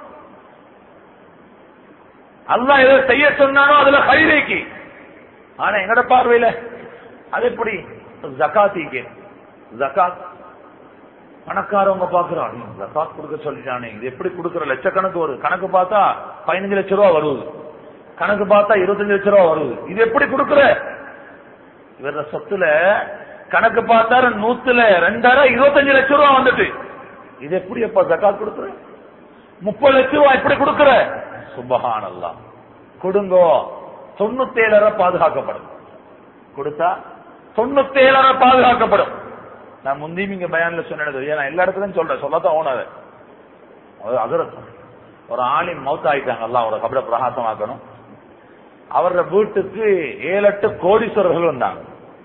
அல்லாஹ் எதை செய்ய சொன்னானோ அதுல கைரேக்கி ஆனா எங்கட பார்வையில அது எப்படி ஜக்காத்திக்கு ஜக்காத் பணக்காரவங்க பாக்குறான் ஜக்காத் கொடுக்க சொல்லிட்டானே இது எப்படி கொடுக்கற லட்சக்கணக்கு வருது கணக்கு பார்த்தா பதினஞ்சு லட்சம் ரூபா வருது கணக்கு பார்த்தா இருபத்தஞ்சு லட்சம் ரூபா வருது இது எப்படி கொடுக்கற இவர சொத்துல கணக்கு பார்த்தாரு நூத்துல ரெண்டாயிரம் இருபத்தஞ்சு லட்சம் ரூபா வந்துட்டு இது எப்படி எப்ப ஜக்காத் கொடுக்குற முப்பது லட்சம் ரூபா எப்படி கொடுக்குற சுபஹானல்லா கொடுங்கோ தொண்ணூத்தேழரை பாதுகாக்கப்படும் கொடுத்தா தொண்ணூத்தேழரை பாதுகாக்கப்படும் நான் முந்தையும் இங்க பயான்ல சொன்னது நான் எல்லா இடத்துலயும் சொல்றேன் சொல்லத்தான் ஓனாது அதிரத் ஒரு ஆளின் மவுத் ஆயிட்டாங்க எல்லாம் அவரோட கபட பிரகாசமாக்கணும் அவரோட வீட்டுக்கு ஏழு எட்டு கோடீஸ்வரர்கள் வந்தாங்க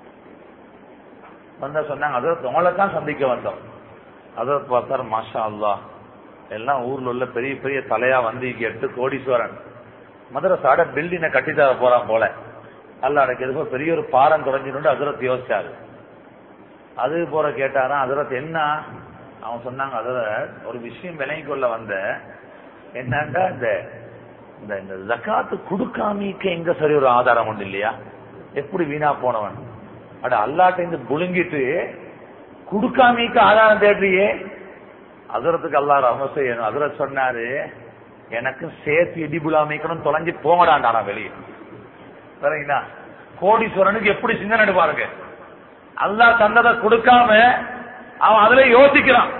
வந்தா சொன்னாங்க அதிரத் உங்களை தான் சந்திக்க வந்தோம் அதிரத் பார்த்தாரு மாஷா அல்லா எல்லாம் ஊர்ல உள்ள பெரிய பெரிய தலையா வந்து இங்க எட்டு கோடீஸ்வரன் மதுரசாட பில்டிங்க கட்டித்தர போறான் போல அல்ல அடக்கு எதுக்கோ பெரிய ஒரு பாரம் குறைஞ்சிட்டு அதிரத் யோசிச்சாரு அது போற கேட்டாராம் அதிரத் என்ன அவன் சொன்னாங்க அதுல ஒரு விஷயம் விளங்கி கொள்ள வந்த என்னண்டா இந்த இந்த இந்த ஜக்காத்து கொடுக்காமிக்க எங்க சரி ஒரு ஆதாரம் உண்டு இல்லையா எப்படி வீணா போனவன் அட அல்லாட்ட இருந்து புழுங்கிட்டு கொடுக்காமிக்க ஆதாரம் தேடுறியே அதிரத்துக்கு அல்லா ரம செய்யணும் அதிரத் சொன்னாரு எனக்கு சேர்த்து இடிபுலா அமைக்கணும் தொலைஞ்சு போங்கடாண்டானா வெளியே சரிங்களா கோடீஸ்வரனுக்கு எப்படி சிந்தனை பாருங்க அல்லாஹ் தந்ததை கொடுக்காம அவன் அதுல யோசிக்கிறான்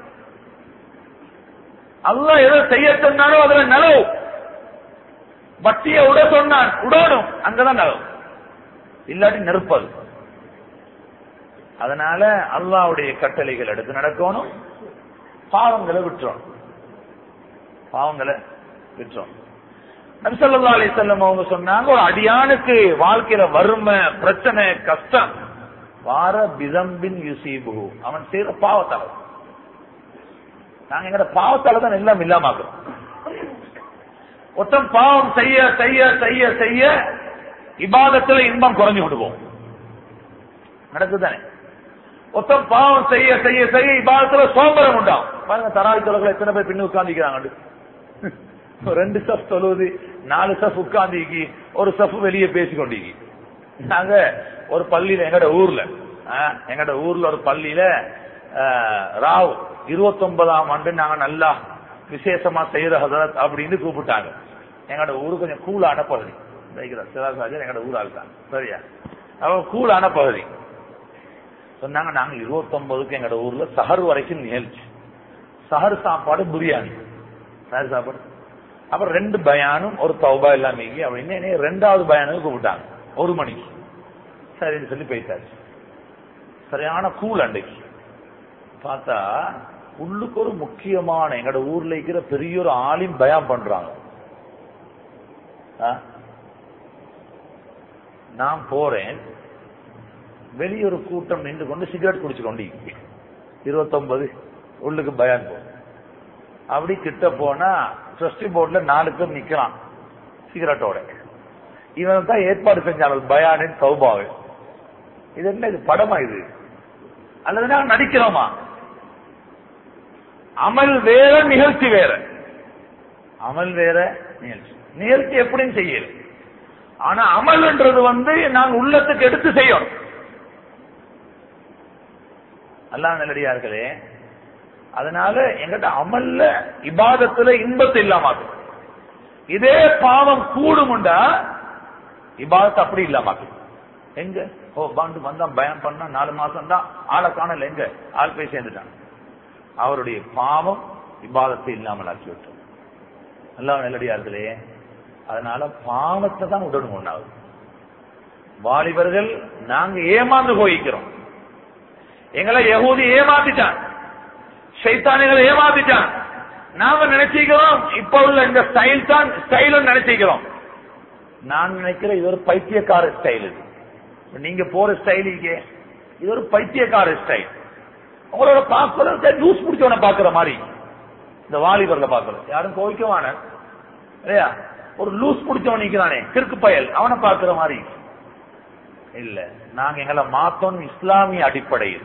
அல்லாஹ் எதை செய்ய சொன்னானோ அதுல நலவு வட்டிய உட சொன்னான் உடணும் அங்கதான் நலவு இல்லாட்டி நெருப்பது அதனால அல்லாவுடைய கட்டளைகள் எடுத்து நடக்கணும் பாவங்களை விட்டுறோம் பாவங்களை விட்டுறோம் நபிசல்லா அலி செல்லம் அவங்க சொன்னாங்க ஒரு அடியானுக்கு வாழ்க்கையில வறுமை பிரச்சனை கஷ்டம் வார பிதம்பின் யுசீபு அவன் செய்யற பாவத்தால் நாங்க எங்கட பாவத்தால தான் எல்லாம் இல்லாமக்கிறோம் ஒருத்தன் பாவம் செய்ய செய்ய செய்ய செய்ய இபாதத்துல இன்பம் குறைஞ்சு கொண்டு போகும் நடக்குதானே ஒருத்தன் பாவம் செய்ய செய்ய செய்ய இபாதத்துல சோம்பரம் உண்டாகும் பாருங்க தராவி தொலைகளை எத்தனை பேர் பின்னு உட்கார்ந்துக்கிறாங்க ரெண்டு சஃப் தொழுவது நாலு சஃப் உட்கார்ந்து ஒரு சஃப் வெளியே பேசி கொண்டீங்க நாங்க ஒரு பள்ளியில எங்கட ஊர்ல ஆ, எங்கட ஊர்ல ஒரு பள்ளியில ஆ, ராவ் இருபத்தி ஒன்பதாம் ஆண்டு நாங்க நல்லா விசேஷமா செய்யற ஹதரத் அப்படின்னு கூப்பிட்டாங்க எங்கட ஊரு கொஞ்சம் கூலான பகுதி சிவாசாஜர் எங்கட ஊரால் தான் சரியா அவன் கூலான பகுதி சொன்னாங்க நாங்க இருபத்தி ஒன்பதுக்கு எங்கட ஊர்ல சஹர் வரைக்கும் நிகழ்ச்சி சஹர் சாப்பாடு பிரியாணி சஹர் சாப்பாடு அப்புறம் ரெண்டு பயானும் ஒரு தௌபா எல்லாம் மீகி அப்படின்னு என்னைய ரெண்டாவது பயானுக்கு கூப்பிட்டாங்க ஒரு மணிக்கு சரின்னு சொல்லி போயிட்டாச்சு சரியான கூல் அன்றைக்கு பார்த்தா உள்ளுக்கு ஒரு முக்கியமான எங்கட ஊர்ல இருக்கிற பெரிய ஒரு ஆலிம் பயம் பண்றாங்க ஆ? நான் போறேன் வெளிய ஒரு கூட்டம் நின்று கொண்டு சிகரெட் குடிச்சு கொண்டு இருபத்தொன்பது உள்ளுக்கு பயான் போ அப்படி கிட்ட போனா ட்ரஸ்டி போர்ட்ல நாலு பேர் நிக்கிறான் சிகரெட்டோட இவன் தான் ஏற்பாடு செஞ்சாங்க பயானின் சௌபாவு இது என்ன இது படமா இது அல்லது நாங்க நடிக்கிறோமா அமல் வேற நிகழ்ச்சி வேற அமல் வேற நிகழ்ச்சி நிகழ்ச்சி எப்படின்னு செய்யல ஆனா அமல்ன்றது வந்து நாங்க உள்ளத்துக்கு எடுத்து செய்யணும் அல்லாஹ் நல்லடியார்களே அதனால எங்கிட்ட அமல்ல இபாதத்துல இன்பத்தை இல்லாமாக்கும் இதே பாவம் கூடுமுண்டா இபாதத் அப்படி இல்லாமாக்கும் எங்க ஓ பாண்டு வந்தா பயம் பண்ணா நாலு மாசம் தான் ஆளை காணல எங்க ஆள் போய் சேர்ந்துட்டான் அவருடைய பாவம் இபாதத்தை இல்லாமல் ஆக்கி விட்டோம் நல்லா நல்லடியார்களே அதனால பாவத்தை தான் உடனும் ஒண்ணாவது வாலிபர்கள் நாங்க ஏமாந்து போய்க்கிறோம் எங்களை யகூதி ஏமாத்திட்டான் சைத்தானிகளை ஏமாத்திட்டான் நாம நினைச்சுக்கிறோம் இப்ப உள்ள இந்த ஸ்டைல் தான் ஸ்டைல் நினைச்சுக்கிறோம் நான் நினைக்கிறேன் இது ஒரு பைத்தியக்கார ஸ்டைல் இது இப்ப நீங்க போற ஸ்டைல் இது ஒரு பைத்தியக்கார ஸ்டைல் உங்களோட பார்க்கறது லூஸ் பிடிச்சவன பாக்குற மாதிரி இந்த வாலிபர்ல பாக்குறது யாரும் கோவிக்கவான இல்லையா ஒரு லூஸ் பிடிச்சவன் நிக்கிறானே கிறுக்கு பயல் அவனை பாக்குற மாதிரி இல்ல நாங்க எங்களை மாத்தோம் இஸ்லாமிய அடிப்படையில்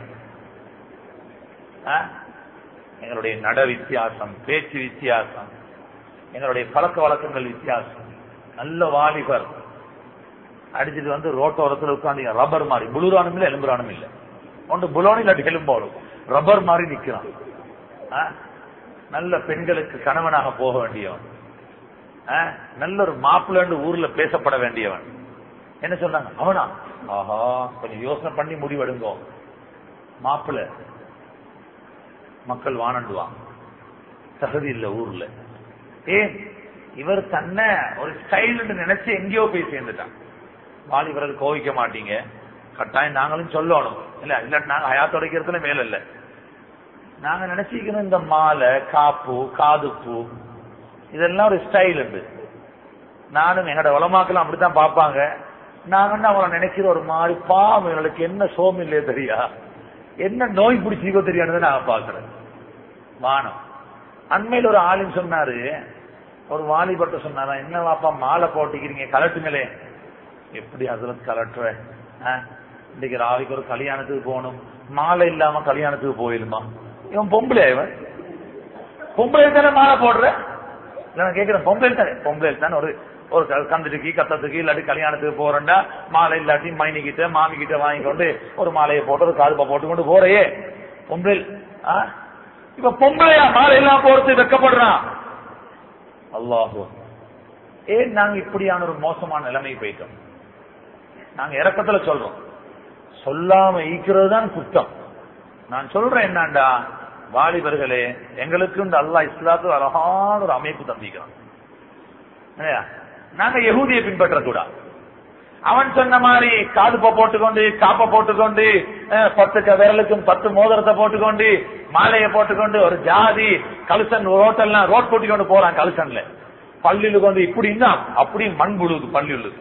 ஆ? எங்களுடைய நட வித்தியாசம் பேச்சு வித்தியாசம் எங்களுடைய பழக்க வழக்கங்கள் வித்தியாசம் நல்ல வாலிபர் அடிச்சிட்டு வந்து ரோட்டோரத்தில் உட்காந்து ரப்பர் மாதிரி புளுரானும் இல்ல எலும்புரானும் இல்ல ஒன்று புலோன் இல்லாட்டி எலும்போடும் ரப்பர் மாதிரி நிக்கிறான் ஆ? நல்ல பெண்களுக்கு கணவனாக போக வேண்டியவன் ஆ? நல்ல ஒரு மாப்பிள்ளன்னு ஊர்ல பேசப்பட வேண்டியவன் என்ன சொன்னாங்க அவனா ஆஹா கொஞ்சம் யோசனை பண்ணி முடிவெடுங்கோ மாப்பிள்ள மக்கள் வானண்டுவாங்க தகுதி இல்ல ஊர்ல ஏன் இவர் தன்னை ஒரு ஸ்டைல் நினைச்சு எங்கேயோ போய் சேர்ந்துட்டான் வாலிபர்கள் கோவிக்க மாட்டீங்க கட்டாயம் நாங்களும் சொல்லணும் இல்ல இல்லாட்டி நாங்க ஹயாத் உடைக்கிறதுல மேல இல்ல நாங்க நினைச்சிக்கணும் இந்த மாலை காப்பு காதுப்பு இதெல்லாம் ஒரு ஸ்டைல் உண்டு நானும் எங்கட உலமாக்கெல்லாம் அப்படித்தான் பார்ப்பாங்க நாங்க வந்து அவங்கள நினைக்கிற ஒரு மாதிரி பாவம் எங்களுக்கு என்ன சோம் இல்லையே தெரியா என்ன நோய் பிடிச்சிக்கோ தெரியாதுன்னு நாங்க பாக்குறேன் வானம் அண்மையில் ஒரு ஆளுன்னு சொன்னாரு ஒரு வாலிபட்ட சொன்னாரா என்ன வாப்பா மாலை போட்டிக்கிறீங்க கலட்டுங்களே எப்படி அதுல கலட்டுற ஆ? இன்னைக்கு ராவிக்கு ஒரு கல்யாணத்துக்கு போகணும் மாலை இல்லாம கல்யாணத்துக்கு போயிடுமா இவன் பொம்பளை இவன் பொம்பளை தானே மாலை போடுற இல்ல நான் கேக்குறேன் பொம்பளை தானே பொம்பளை தானே ஒரு ஒரு க- கந்துக்கு கத்தத்துக்கு இல்லாட்டி கல்யாணத்துக்கு போறேன்டா மாலை இல்லாட்டி மைனி கிட்ட மாமி கிட்ட வாங்கி கொண்டு ஒரு மாலையை போட்டு ஒரு காதுப்பா போட்டு கொண்டு போறையே பொம்பளை ஆ? இப்ப பொம்பளையா மாலை எல்லாம் போறது வெக்கப்படுறான் அல்லாஹு ஏன் நாங்க இப்படியான ஒரு மோசமான நிலைமைக்கு போயிட்டோம் நாங்க இறக்கத்துல சொல்றோம் சொல்லாம ஈக்கிறது தான் குத்தம் நான் சொல்றேன் என்னண்டா வாலிபர்களே எங்களுக்கு இந்த அல்லாஹ் இஸ்லாத்து அழகான ஒரு அமைப்பு தந்திக்கிறான் இல்லையா? நாங்க யகூதியை பின்பற்றக்கூடாது அவன் சொன்ன மாதிரி காதுப்ப போட்டுக்கொண்டு காப்ப போட்டுக்கொண்டு அஹ், பத்து க- விரலுக்கும் பத்து மோதிரத்தை போட்டுக்கொண்டு மாலையை போட்டுக்கொண்டு ஒரு ஜாதி கலுசன் ரோட்டெல்லாம் ரோட் கூட்டிக்கொண்டு போறான் கலுசன்ல பள்ளியிலுக்கு வந்து இப்படி இருந்தா அப்படி மண் புழுது பள்ளியுள்ளுக்கு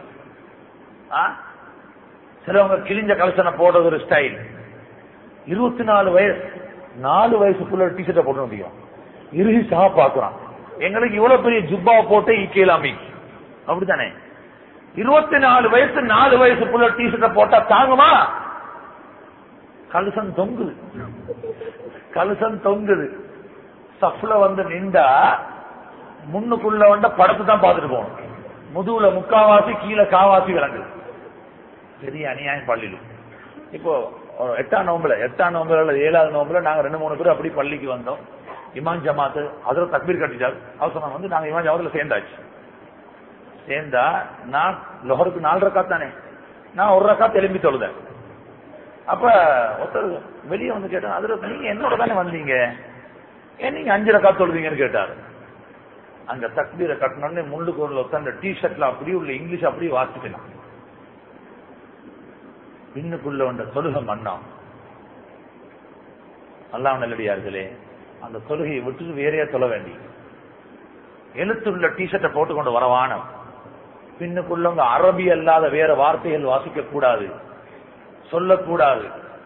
சிலவங்க கிழிஞ்ச கலசனை போடுறது ஒரு ஸ்டைல் இருபத்தி நாலு வயசு நாலு வயசுக்குள்ள டிஷர்ட்டை போட்டு முடியும் இருசா பாக்குறான் எங்களுக்கு இவ்வளவு பெரிய ஜுப்பா போட்டு ஈக்கலாமி அப்படித்தானே இருபத்தி நாலு வயசு நாலு வயசு புள்ள டிஷர்ட்ட போட்டா தாங்குமா கலுசன் தொங்குது கலுசன் தொங்குது சஃப்ல வந்து நின்றா முன்னுக்குள்ள வந்த படத்தை தான் பார்த்துட்டு போகணும் முதுகுல முக்காவாசி கீழே காவாசி விளங்குது பெரிய அநியாயம் பள்ளியில் இப்போ ஒரு எட்டாம் நோம்புல எட்டாம் நோம்புல அல்லது ஏழாவது நோம்புல நாங்க ரெண்டு மூணு பேர் அப்படி பள்ளிக்கு வந்தோம் இமாம் ஜமாத்து அதுல தக்பீர் கட்டிட்டார் அவசரம் வந்து நாங்க இமாம் ஜமாத்துல சேர்ந்தாச்சு சேர்ந்தா நான் லொஹருக்கு நாலு ரக்கா தானே நான் ஒரு ரக்கா திரும்பி தொழுதேன் அப்ப ஒருத்தர் வெளியே வந்து கேட்டேன் அதுல நீங்க என்னோட தானே வந்தீங்க ஏன் நீங்க அஞ்சு ரக்கா தொழுதீங்கன்னு கேட்டாரு அங்க தக்பீரை கட்டணும்னு முள்ளுக்கு ஒரு உட்காந்து டி ஷர்ட்ல அப்படியே உள்ள இங்கிலீஷ் அப்படியே வாசிக்கலாம் பின்னுக்குள்ள வந்த தொழுகை மண்ணாம் அல்லாஹ் நல்லடியார்களே அந்த தொழுகையை விட்டு வேறையா தொழ வேண்டி எழுத்துள்ள டிஷர்ட்டை போட்டுக்கொண்டு வரவானம் பின்னுக்குள்ளவங்க அரபி அல்லாத வேற வார்த்தைகள் வாசிக்க கூடாது சொல்லக்கூடாது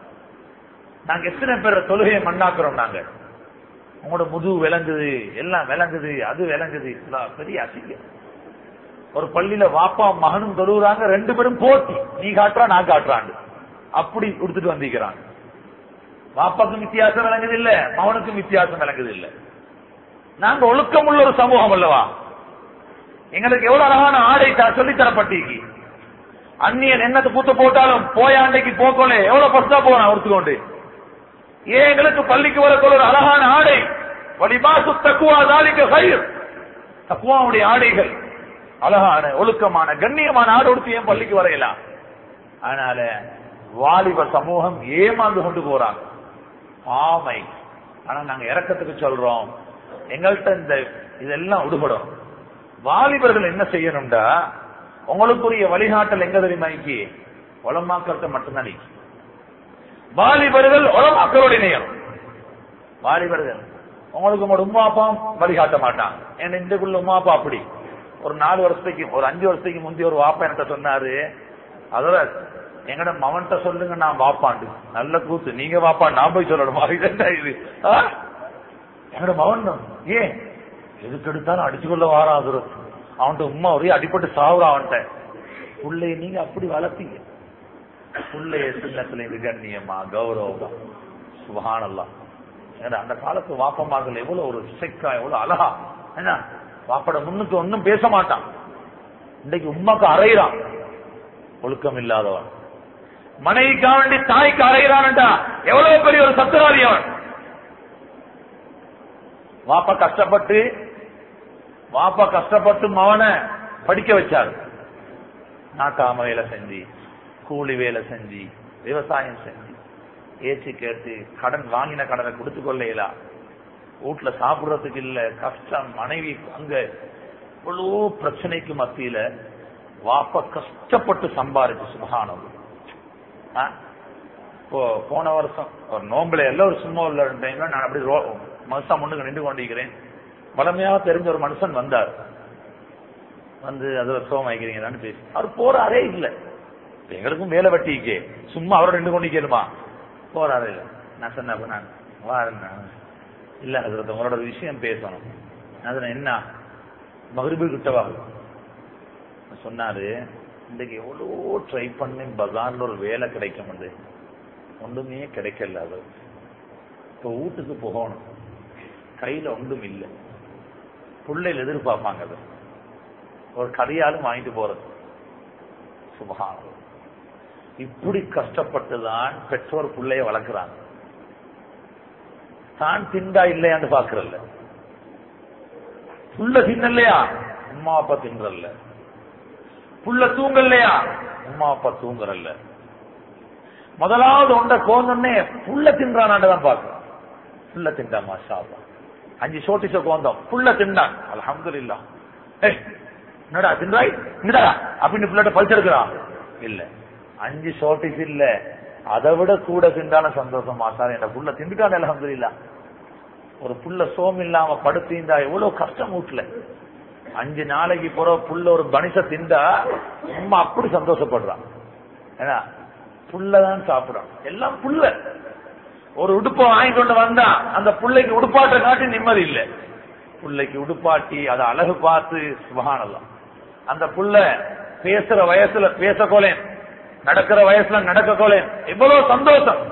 நாங்க எத்தனை பேர் தொழுகையை மண்ணாக்குறோம் நாங்க உங்களோட முதுகு விளங்குது எல்லாம் விளங்குது அது விளங்குது இதெல்லாம் பெரிய அசிங்கம் ஒரு பள்ளியில வாப்பா மகனும் தொழுகிறாங்க ரெண்டு பேரும் போட்டி நீ காட்டுறா நான் காட்டுறாண்டு அப்படி கொடுத்துட்டு வந்திருக்கிறாங்க வாப்பாக்கும் வித்தியாசம் விளங்குது இல்ல மகனுக்கும் வித்தியாசம் விளங்குது இல்ல நாங்க ஒழுக்கமுள்ள ஒரு சமூகம் அல்லவா எங்களுக்கு எவ்வளவு அழகான ஆடை த- சொல்லித் தரப்பட்டிருக்கு அந்நியன் என்னத்தை பூத்த போட்டாலும் போய அன்னைக்கு போக்கோலே எவ்வளவு பஸ்தா போனா ஒருத்துக்கொண்டு ஏன் எங்களுக்கு பள்ளிக்கு வரக்குள்ள ஒரு அழகான ஆடை வலிபாசு தக்குவா தாலிக்க கயிர் தக்குவாவுடைய ஆடைகள் அழகான ஒழுக்கமான கண்ணியமான ஆடு உடுத்தி ஏன் பள்ளிக்கு வரையலாம் அதனால வாலிப சமூகம் ஏமாந்து கொண்டு போறாங்க ஆமை ஆனா நாங்க இறக்கத்துக்கு சொல்றோம் எங்கள்கிட்ட இந்த இதெல்லாம் விடுபடும் வாலிபர்கள் என்ன செய்யணும்டா உங்களுக்குரிய வழிகாட்டல் எங்க தெரியுமா இன்னைக்கு உலமாக்கள்கிட்ட மட்டும்தான் நீக்கி வாலிபர்கள் உலமாக்களோட இணையம் வாலிபர்கள் உங்களுக்கு உங்களோட உமா அப்பா வழிகாட்ட மாட்டாங்க ஏன்னா இந்தக்குள்ள உமா அப்பா அப்படி ஒரு நாலு வருஷத்துக்கு ஒரு அஞ்சு வருஷத்துக்கு முந்தைய ஒரு வாப்பா என்கிட்ட சொன்னாரு அதோட எங்கட மவன்கிட்ட சொல்லுங்க நான் வாப்பாண்டு நல்ல கூத்து நீங்க வாப்பா நான் போய் சொல்லணுமா இது என்ன இது ஆ? எங்கட மவன் தான். ஏன் எதுக்கு எடுத்தாலும் அடிச்சுக்கொள்ள வாரான் அது அவன்கிட்ட உமா ஒரே அடிபட்டு சாவுறான் அவன்கிட்ட புள்ளைய நீங்க அப்படி வளர்த்தீங்க புள்ளைய சின்னத்துல இது கண்ணியமா கௌரவமா சுபஹானல்லாஹ் ஏன்னா அந்த காலத்து வாப்பமார்கள் எவ்வளவு ஒரு சிக்கா எவ்வளவு அழகா என்ன வாப்பட முன்னுக்கு ஒன்னும் பேச மாட்டான் இன்னைக்கு உமாக்கு அறையிறான் ஒழுக்கம் இல்லாதவன் மனைவிக்காக வேண்டி தாய்க்கு அறையிறான்டா எவ்வளவு பெரிய ஒரு சத்துராதி அவன் வாப்பா கஷ்டப்பட்டு வாப்பா கஷ்டப்பட்டு மவனை படிக்க வச்சாரு நாட்டாம வேலை செஞ்சு கூலி வேலை செஞ்சு விவசாயம் செஞ்சு ஏச்சு கேட்டு கடன் வாங்கின கடனை கொடுத்து கொள்ளையிலா வீட்டுல சாப்பிடுறதுக்கு இல்ல கஷ்டம் மனைவி அங்க இவ்வளோ பிரச்சனைக்கு மத்தியில வாப்ப கஷ்டப்பட்டு சம்பாரிச்சு சுபகானம் இப்போ போன வருஷம் ஒரு நோம்புல எல்லாம் ஒரு சும்மா உள்ள டைம்ல நான் அப்படி ரோ மனுஷன் முன்னுக்கு நின்று கொண்டிருக்கிறேன் வளமையாக தெரிஞ்ச ஒரு மனுஷன் வந்தார் வந்து அதுல சோகம் வைக்கிறீங்களான்னு பேசி அவர் போறாரே இல்ல இப்ப எங்களுக்கும் வேலை வெட்டிக்கே சும்மா அவரோட நின்று கொண்டிருக்கணுமா போறாரே இல்ல நான் சொன்னேன் அப்ப நான் வாருங்க இல்ல அதுல உங்களோட ஒரு விஷயம் பேசணும் நான் சொன்னேன், என்ன மகிழ்வு கிட்டவா சொன்னாரு இன்னைக்கு எவ்வளோ ட்ரை பண்ணி பஜார்ல ஒரு வேலை கிடைக்க முடியுது ஒன்றுமே கிடைக்கல அது இப்போ வீட்டுக்கு போகணும் கையில ஒன்றும் இல்லை பிள்ளைகள் எதிர்பார்ப்பாங்க அது ஒரு கதையாலும் வாங்கிட்டு போறது சுபகானம் இப்படி கஷ்டப்பட்டுதான் பெற்றோர் பிள்ளைய வளர்க்கிறாங்க தான் திண்டா இல்லையான்னு பாக்குறல்ல புள்ள தின்னலையா அம்மா அப்பா தின்றல்ல புள்ள தூங்கலையா அம்மா அப்பா தூங்குறல்ல முதலாவது ஒன்றை கோந்தோடனே புள்ள தின்றானான்னு தான் பாக்குறோம் புள்ள தின்றா மாஷா அல்லாஹ். அஞ்சு சோட்டிச கோந்தம் புள்ள தின்றான் அல்ஹம்துலில்லா ஏய் என்னடா தின்றாய் இங்கடா அப்படின்னு பிள்ளைகிட்ட பழிச்செடுக்கிறான் இல்ல அஞ்சு ஷோர்டேஜ் இல்ல அதை விட கூட திண்டான சந்தோஷம் மாசார் என் புள்ள திண்டுட்டான் அல்ஹம்துலில்லா ஒரு புள்ள சோம் இல்லாம படுத்திருந்தா எவ்வளவு கஷ்டம் வீட்டுல அஞ்சு நாளைக்கு போற புள்ள ஒரு பனிச திண்டா அம்மா அப்படி சந்தோஷப்படுறான் ஏன்னா புள்ளதான் சாப்பிடான் எல்லாம் புள்ள ஒரு உடுப்பை வாங்கி கொண்டு வந்தா அந்த பிள்ளைக்கு உடுப்பாட்ட காட்டி நிம்மதி இல்லை பிள்ளைக்கு உடுப்பாட்டி அதை அழகு பார்த்து சுபகானல்லாம் அந்த புள்ள பேசுற வயசுல பேசக்கோலேன் நடக்கிற வயசுல நடக்க கோலேன் எவ்வளவு சந்தோஷம்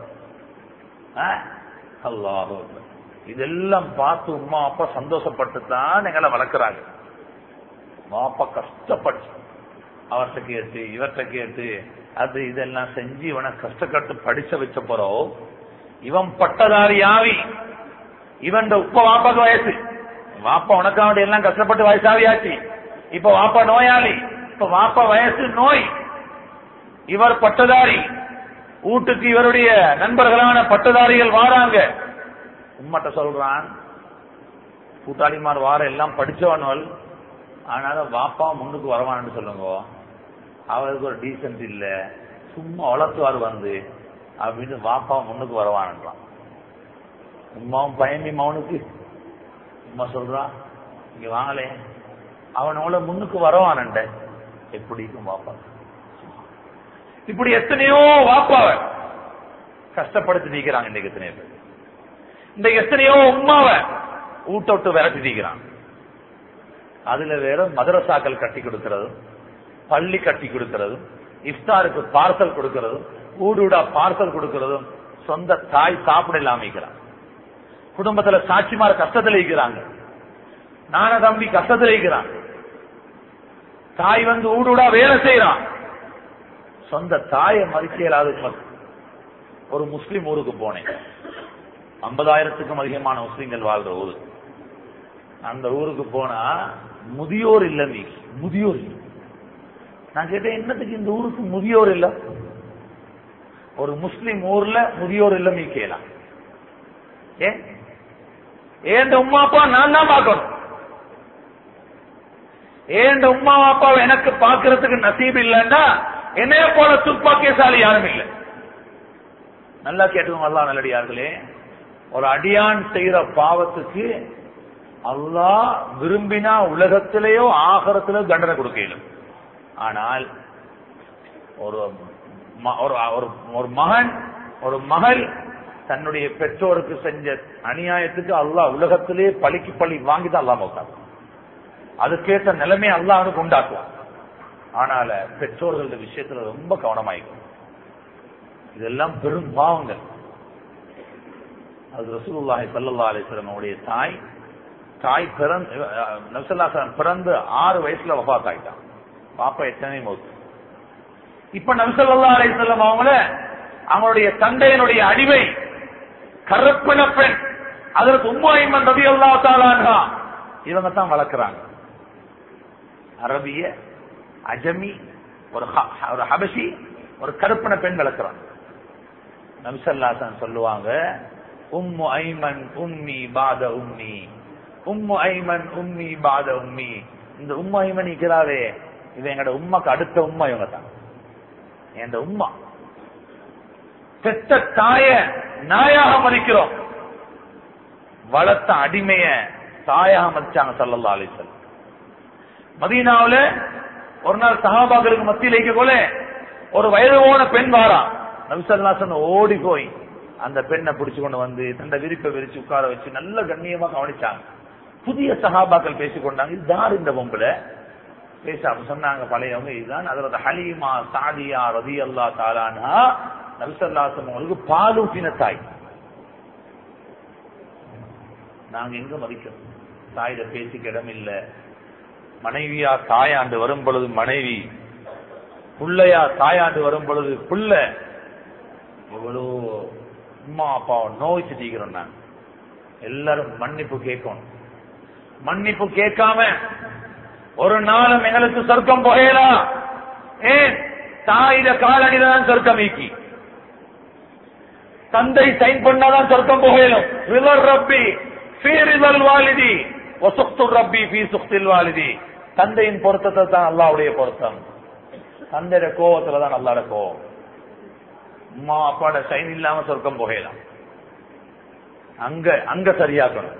அல்லாஹ் இதெல்லாம் பார்த்து உமா அப்பா சந்தோஷப்பட்டு தான் எங்களை வளர்க்கிறாங்க அப்பா கஷ்டப்பட்டு அவர்கிட்ட கேட்டு இவர்கிட்ட கேட்டு அது இதெல்லாம் செஞ்சு இவனை கஷ்டப்பட்டு படிச்ச வச்ச போறோம் இவன் பட்டதாரி ஆவி இவன் உப்ப வாப்பாக்கு வயசு வாப்பா உனக்காக எல்லாம் கஷ்டப்பட்டு வயசாவியாச்சு இப்ப வாப்பா நோயாளி இப்ப வாப்பா வயசு நோய் இவர் பட்டதாரி வீட்டுக்கு இவருடைய நண்பர்களான பட்டதாரிகள் வாராங்க உம்மட்ட சொல்றான் கூட்டாளிமார் வார எல்லாம் படிச்சவனவள் ஆனாலும் வாப்பா முன்னுக்கு வரவான்னு சொல்லுங்க அவருக்கு ஒரு டீசென்ட் இல்ல சும்மா வளர்த்துவார் வந்து அப்படின்னு வாப்பா முன்னுக்கு வரவான்றான் உமாவும் பயமி மவனுக்கு உமா சொல்றா இங்க வாங்கலே அவனோட முன்னுக்கு வரவானண்ட எப்படிக்கும் வாப்பா இப்படி எத்தனையோ வாப்பாவ கஷ்டப்படுத்தி நீக்கிறாங்க இன்னைக்கு எத்தனையோ பேர் இன்றைக்கு எத்தனையோ உமாவ ஊட்ட விட்டு விரட்டி நீக்கிறான் அதுல வேற மதரசாக்கள் கட்டி கொடுக்கறதும் பள்ளி கட்டி கொடுக்கறதும் இஃப்தாருக்கு பார்சல் கொடுக்கறதும் ஊடுடா பார்சல் கொடுக்கறதும் சொந்த தாய் சாப்பிட இல்லாம இருக்கிறான் குடும்பத்துல சாட்சிமார் கஷ்டத்துல இருக்கிறாங்க நான தம்பி கஷ்டத்துல இருக்கிறான் தாய் வந்து ஊடுடா வேலை செய்யறான் சொந்த தாயை மதிக்கலாத ஒரு முஸ்லிம் ஊருக்கு போனேன் ஐம்பதாயிரத்துக்கும் அதிகமான முஸ்லிம்கள் வாழ்ற ஊரு அந்த ஊருக்கு போனா முதியோர் இல்ல நீ முதியோர் இல்ல நான் கேட்டேன் என்னத்துக்கு இந்த ஊருக்கு முதியோர் இல்ல ஒரு முஸ்லிம் ஊர்ல முதியோர் இல்ல நீ கேலாம் ஏன் ஏன் உமா அப்பா நான் தான் பார்க்கணும் ஏன் உமா அப்பாவை எனக்கு பார்க்கறதுக்கு நசீப் இல்லைன்னா என்னைய போல துப்பாக்கியசாலி யாரும் இல்லை நல்லா கேட்டுக்கோங்க அல்லா நல்லடியார்களே ஒரு அடியான் செய்யற பாவத்துக்கு அல்லாஹ் விரும்பினா உலகத்திலேயோ ஆகரத்திலோ தண்டனை கொடுக்கலும் ஆனால் ஒரு ஒரு மகன் ஒரு மகள் தன்னுடைய பெற்றோருக்கு செஞ்ச அநியாயத்துக்கு அல்லாஹ் உலகத்திலே பழிக்கு பழி வாங்கி தான் அல்லாம உட்காந்து அதுக்கேற்ற நிலைமை அல்லாஹ் அவனுக்கு உண்டாக்குவான் ஆனால பெற்றோர்கள விஷயத்துல ரொம்ப கவனமாயிருக்கும் இதெல்லாம் பெரும் பாவங்கள் அது ரசூலுல்லாஹி சல்லா அலிஸ்லம் அவருடைய தாய் தாய் பிறந்து நபிசல்லாசன் பிறந்து ஆறு வயசுல வபாத் ஆகிட்டான் பாப்பா எத்தனை மௌத்து இப்ப நபிசல்லா அலிஸ்லம் அவங்கள அவங்களுடைய தந்தையனுடைய அடிமை கருப்பின பெண் அதற்கு உம்மாயிமன் ரவி அல்லா தாலான்ஹா இவங்க தான் வளர்க்கிறாங்க அரபிய அஜமி ஒரு ஒரு ஹபசி ஒரு கருப்பின பெண் வளர்க்கிறாங்க நபிசல்லாசன் சொல்லுவாங்க உம்மு ஐமன் உம்மி பாத உம்மி உம்மு ஐமன் உம்மி பாத உம்மி இந்த உம்மு ஐமன் இருக்கிறாவே இது எங்கட உம்மாக்கு அடுத்த உம்மா இவங்க தான் என் உம்மா பெத்த தாய நாயாக மதிக்கிறோம் வளர்த்த அடிமைய தாயாக மதிச்சாங்க சல்லல்லா அலிசல் மதீனாவுல ஒரு நாள் சகாபாக்களுக்கு மத்தியில் வைக்க போல ஒரு வயது போன பெண் வாரா நபிசல்லாசன் ஓடி போய் அந்த பெண்ணை பிடிச்சு கொண்டு வந்து தந்த விரிப்பை விரிச்சு உட்கார வச்சு நல்ல கண்ணியமா கவனிச்சாங்க புதிய சகாபாக்கள் பேசிக்கொண்டாங்க இதுதான் இந்த பொம்பளை பேச அப்ப சொன்னாங்க பழையவங்க இதுதான் அதுல ஹலீமா சாதியா ரதி அல்லா தாலானா நபிசல்லாசன் அவங்களுக்கு பாலூட்டின தாய் நாங்க எங்க மதிக்கிறோம் தாயிட பேசிக்க இடம் இல்ல மனைவியா தாயாண்டு வரும் பொழுது மனைவி புள்ளையா தாயாண்டு வரும் பொழுது புள்ள எவ்வளோ அம்மா அப்பாவை நோய்ச்சு தீக்கிறோம் நாங்க எல்லாரும் மன்னிப்பு கேட்கணும் மன்னிப்பு கேட்காம ஒரு நாளும் எங்களுக்கு சொர்க்கம் புகையலாம் ஏன் தாயிட காலடிதான் சொர்க்கம் ஈக்கி தந்தை சைன் பண்ணாதான் சொர்க்கம் புகையலும் ரிலர் ரப்பி ஃபீ ரிலல் வாலிதி வசுக்து ரப்பி ஃபீ சுக்தில் வாலிதி தந்தையின் பொருத்தத்தை தான் அல்லாவுடைய பொருத்தம் தந்தையோட கோவத்துல தான் அல்லாட கோவம் அம்மா அப்பாட சைன் இல்லாம சொர்க்கம் புகையலாம் அங்க அங்க சரியாக்கணும்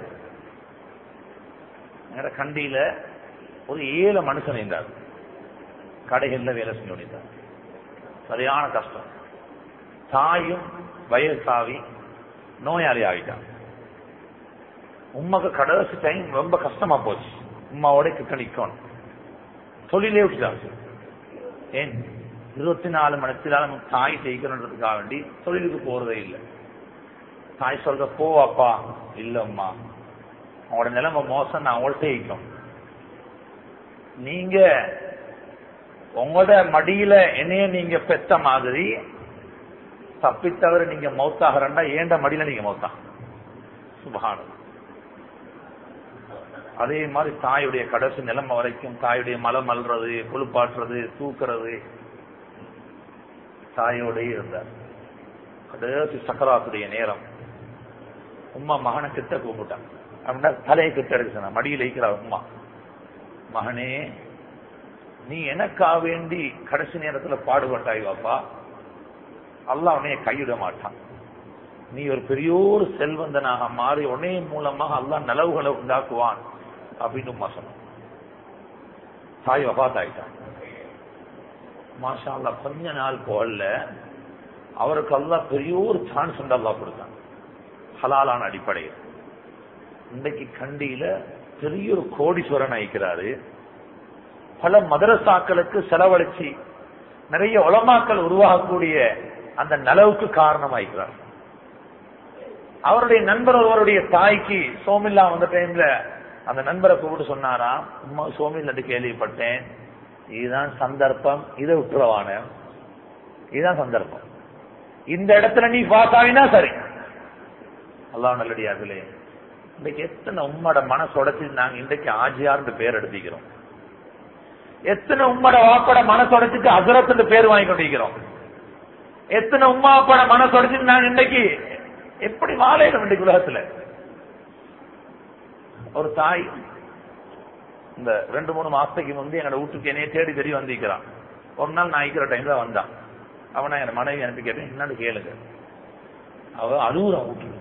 கண்டியில ஒரு ஏழு மனுஷன் இருந்தார் கடைகள்ல வேலை செஞ்சு கொண்டிருந்தார் சரியான கஷ்டம் தாயும் வயசாவி நோயாளி ஆகிட்டான் உமாக்கு கடைசி டைம் ரொம்ப கஷ்டமா போச்சு உமாவோட கிட்ட நிக்கணும் தொழிலே விட்டுட்டாங்க ஏன் இருபத்தி நாலு மணி நேரம் தாய் ஜெயிக்கணுன்றதுக்காக வேண்டி தொழிலுக்கு போறதே இல்லை தாய் சொல்ற போ அப்பா இல்ல அம்மா அவங்களோட நிலைமை மோசம் நான் அவங்கள்ட்ட ஜெயிக்கும் நீங்க உங்களோட மடியில என்னைய நீங்க பெத்த மாதிரி தப்பித்தவரை நீங்க மௌத்தாகிறண்டா ஏண்ட மடியில நீங்க மௌத்தா சுபகானம் அதே மாதிரி தாயுடைய கடைசி நிலைமை வரைக்கும் தாயுடைய மலம் அல்றது குளிப்பாட்டுறது தூக்குறது தாயோடய இருந்தார் கடைசி சக்கராத்துடைய நேரம் உம்மா மகனை கிட்ட கூப்பிட்டான் அப்படின்னா தலையை கிட்ட எடுக்க சொன்ன மடியில் வைக்கிறா உம்மா மகனே நீ எனக்கா வேண்டி கடைசி நேரத்துல பாடுபட்டாய் வாப்பா அல்லாஹ் உன்னைய கைவிட மாட்டான் நீ ஒரு பெரிய ஒரு செல்வந்தனாக மாறி உடனே மூலமாக அல்லாஹ் நலவுகளை உண்டாக்குவான் அப்படின்னு உம்மா சொன்னான் தாய் வபாத் ஆயிட்டான் மாஷா அல்லா கொஞ்ச நாள் போகல அவருக்கு அல்லாஹ் பெரிய ஒரு சான்ஸ் வந்து அல்லாஹ் கொடுத்தான் ஹலாலான அடிப்படையில் இன்றைக்கு கண்டியில பெரிய ஒரு கோடீஸ்வரன் ஆயிக்கிறாரு பல மதரசாக்களுக்கு செலவழிச்சு நிறைய உலமாக்கள் உருவாகக்கூடிய அந்த நலவுக்கு காரணமாயிக்கிறார் அவருடைய நண்பர் ஒருவருடைய தாய்க்கு சோமில்லா வந்த டைம்ல அந்த நண்பரை கூப்பிட்டு சொன்னாராம் உம்மா சோமில் என்று கேள்விப்பட்டேன் இதுதான் சந்தர்ப்பம் இதை விட்டுறவான இதுதான் சந்தர்ப்பம் இந்த இடத்துல நீ பாஸ் ஆகினா சரி அல்லாஹ் நல்லடியார்களே இன்றைக்கு எத்தனை உம்மோட மனசு உடைச்சு நாங்க இன்றைக்கு ஆஜியார்னு பேர் எடுத்துக்கிறோம் எத்தனை உம்மோட வாப்பட மனசு உடைச்சிட்டு அசரத்து பேர் வாங்கி கொண்டிருக்கிறோம் எத்தனை உம்மா அப்பாட மனசு உடைச்சிட்டு நாங்க இன்றைக்கு எப்படி வாழையிடும் இன்றைக்கு உலகத்துல ஒரு தாய் இந்த ரெண்டு மூணு மாசத்துக்கு முந்தி என்னோட வீட்டுக்கு என்னைய தேடி தேடி வந்திருக்கிறான் ஒரு நாள் நான் இருக்கிற டைம்ல வந்தான் அவனை என் மனைவி எனக்கு கேட்டேன் என்னன்னு கேளுங்க அவ அழுகுறான் வீட்டுல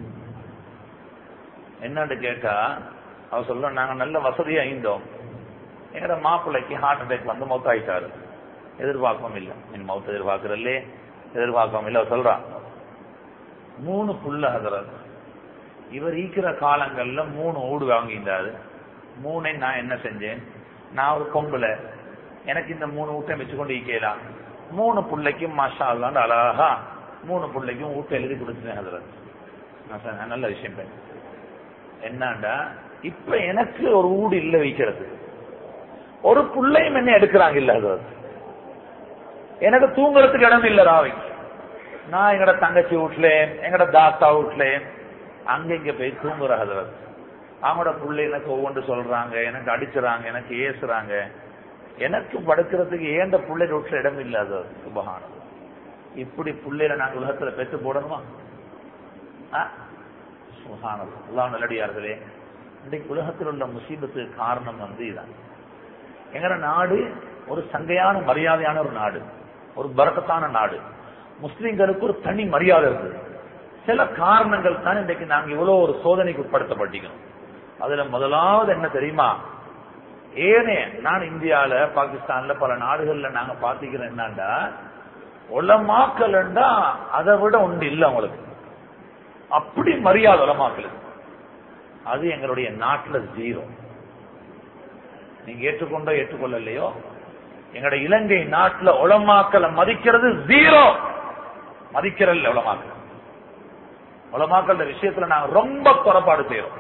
என்னன்னு கேட்டா அவ சொல்ல நாங்க நல்ல வசதியா இருந்தோம் எங்கட மாப்பிள்ளைக்கு ஹார்ட் அட்டாக் வந்து மௌத் ஆயிட்டாரு எதிர்பார்க்கவும் இல்லை என் மௌத் எதிர்பார்க்கறல்லே எதிர்பார்க்கவும் இல்லை அவ சொல்றான் மூணு புள்ள ஹதரத் இவர் ஈக்கிற காலங்கள்ல மூணு ஊடு வாங்கியிருந்தாரு மூணை நான் என்ன செஞ்சேன் நான் ஒரு கொம்புல எனக்கு இந்த மூணு ஊட்டை வச்சுக்கொண்டு ஈக்கலாம் மூணு பிள்ளைக்கும் மாஷா அல்லாண்டு அழகா மூணு பிள்ளைக்கும் ஊட்ட எழுதி கொடுத்துட்டேன் ஹதரத் நான் சொன்னேன், நல்ல விஷயம் பெண் என்னண்டா இப்ப எனக்கு ஒரு ஊடு இல்ல வைக்கிறது ஒரு புள்ளையும் என்ன எடுக்கிறாங்க இல்ல அது எனக்கு தூங்குறதுக்கு இடம் இல்ல ராவை நான் எங்கட தங்கச்சி வீட்ல எங்கட தாத்தா வீட்ல அங்க இங்க போய் தூங்குற ஹதரத் அவங்களோட புள்ளை எனக்கு ஒவ்வொன்று சொல்றாங்க எனக்கு அடிச்சுறாங்க எனக்கு ஏசுறாங்க எனக்கு படுக்கிறதுக்கு ஏந்த புள்ளை வீட்டுல இடம் இல்லாத சுபகானம் இப்படி புள்ளையில நாங்க உலகத்துல பெற்று போடணுமா ஆ? சுபஹானல்லாஹ். அல்லாஹ் நல்லடியார்களே இன்றைக்கு உலகத்தில் உள்ள முசீபத்துக்கு காரணம் வந்து இதான் எங்கட நாடு ஒரு சங்கையான மரியாதையான ஒரு நாடு ஒரு பரக்கத்தான நாடு முஸ்லிம்களுக்கு ஒரு தனி மரியாதை இருக்குது சில காரணங்கள் தான் இன்றைக்கு நாங்க இவ்வளவு ஒரு சோதனைக்கு உட்படுத்தப்பட்டிருக்கிறோம் அதுல முதலாவது என்ன தெரியுமா ஏனே நான் இந்தியால பாகிஸ்தான்ல பல நாடுகள்ல நாங்க பாத்திக்கிறோம் என்னண்டா உலமாக்கல்ண்டா அதை விட ஒன்று இல்லை அவங்களுக்கு அப்படி மரியாதை உலமாக்களுக்கு அது எங்களுடைய நாட்டுல ஜீரோ நீங்க ஏற்றுக்கொண்டோ ஏற்றுக்கொள்ளலையோ எங்களுடைய இலங்கை நாட்டுல உலமாக்களை மதிக்கிறது ஜீரோ மதிக்கிறல்ல உலமாக்கள் உலமாக்கள் விஷயத்துல நாங்க ரொம்ப குறைபாடு செய்யறோம்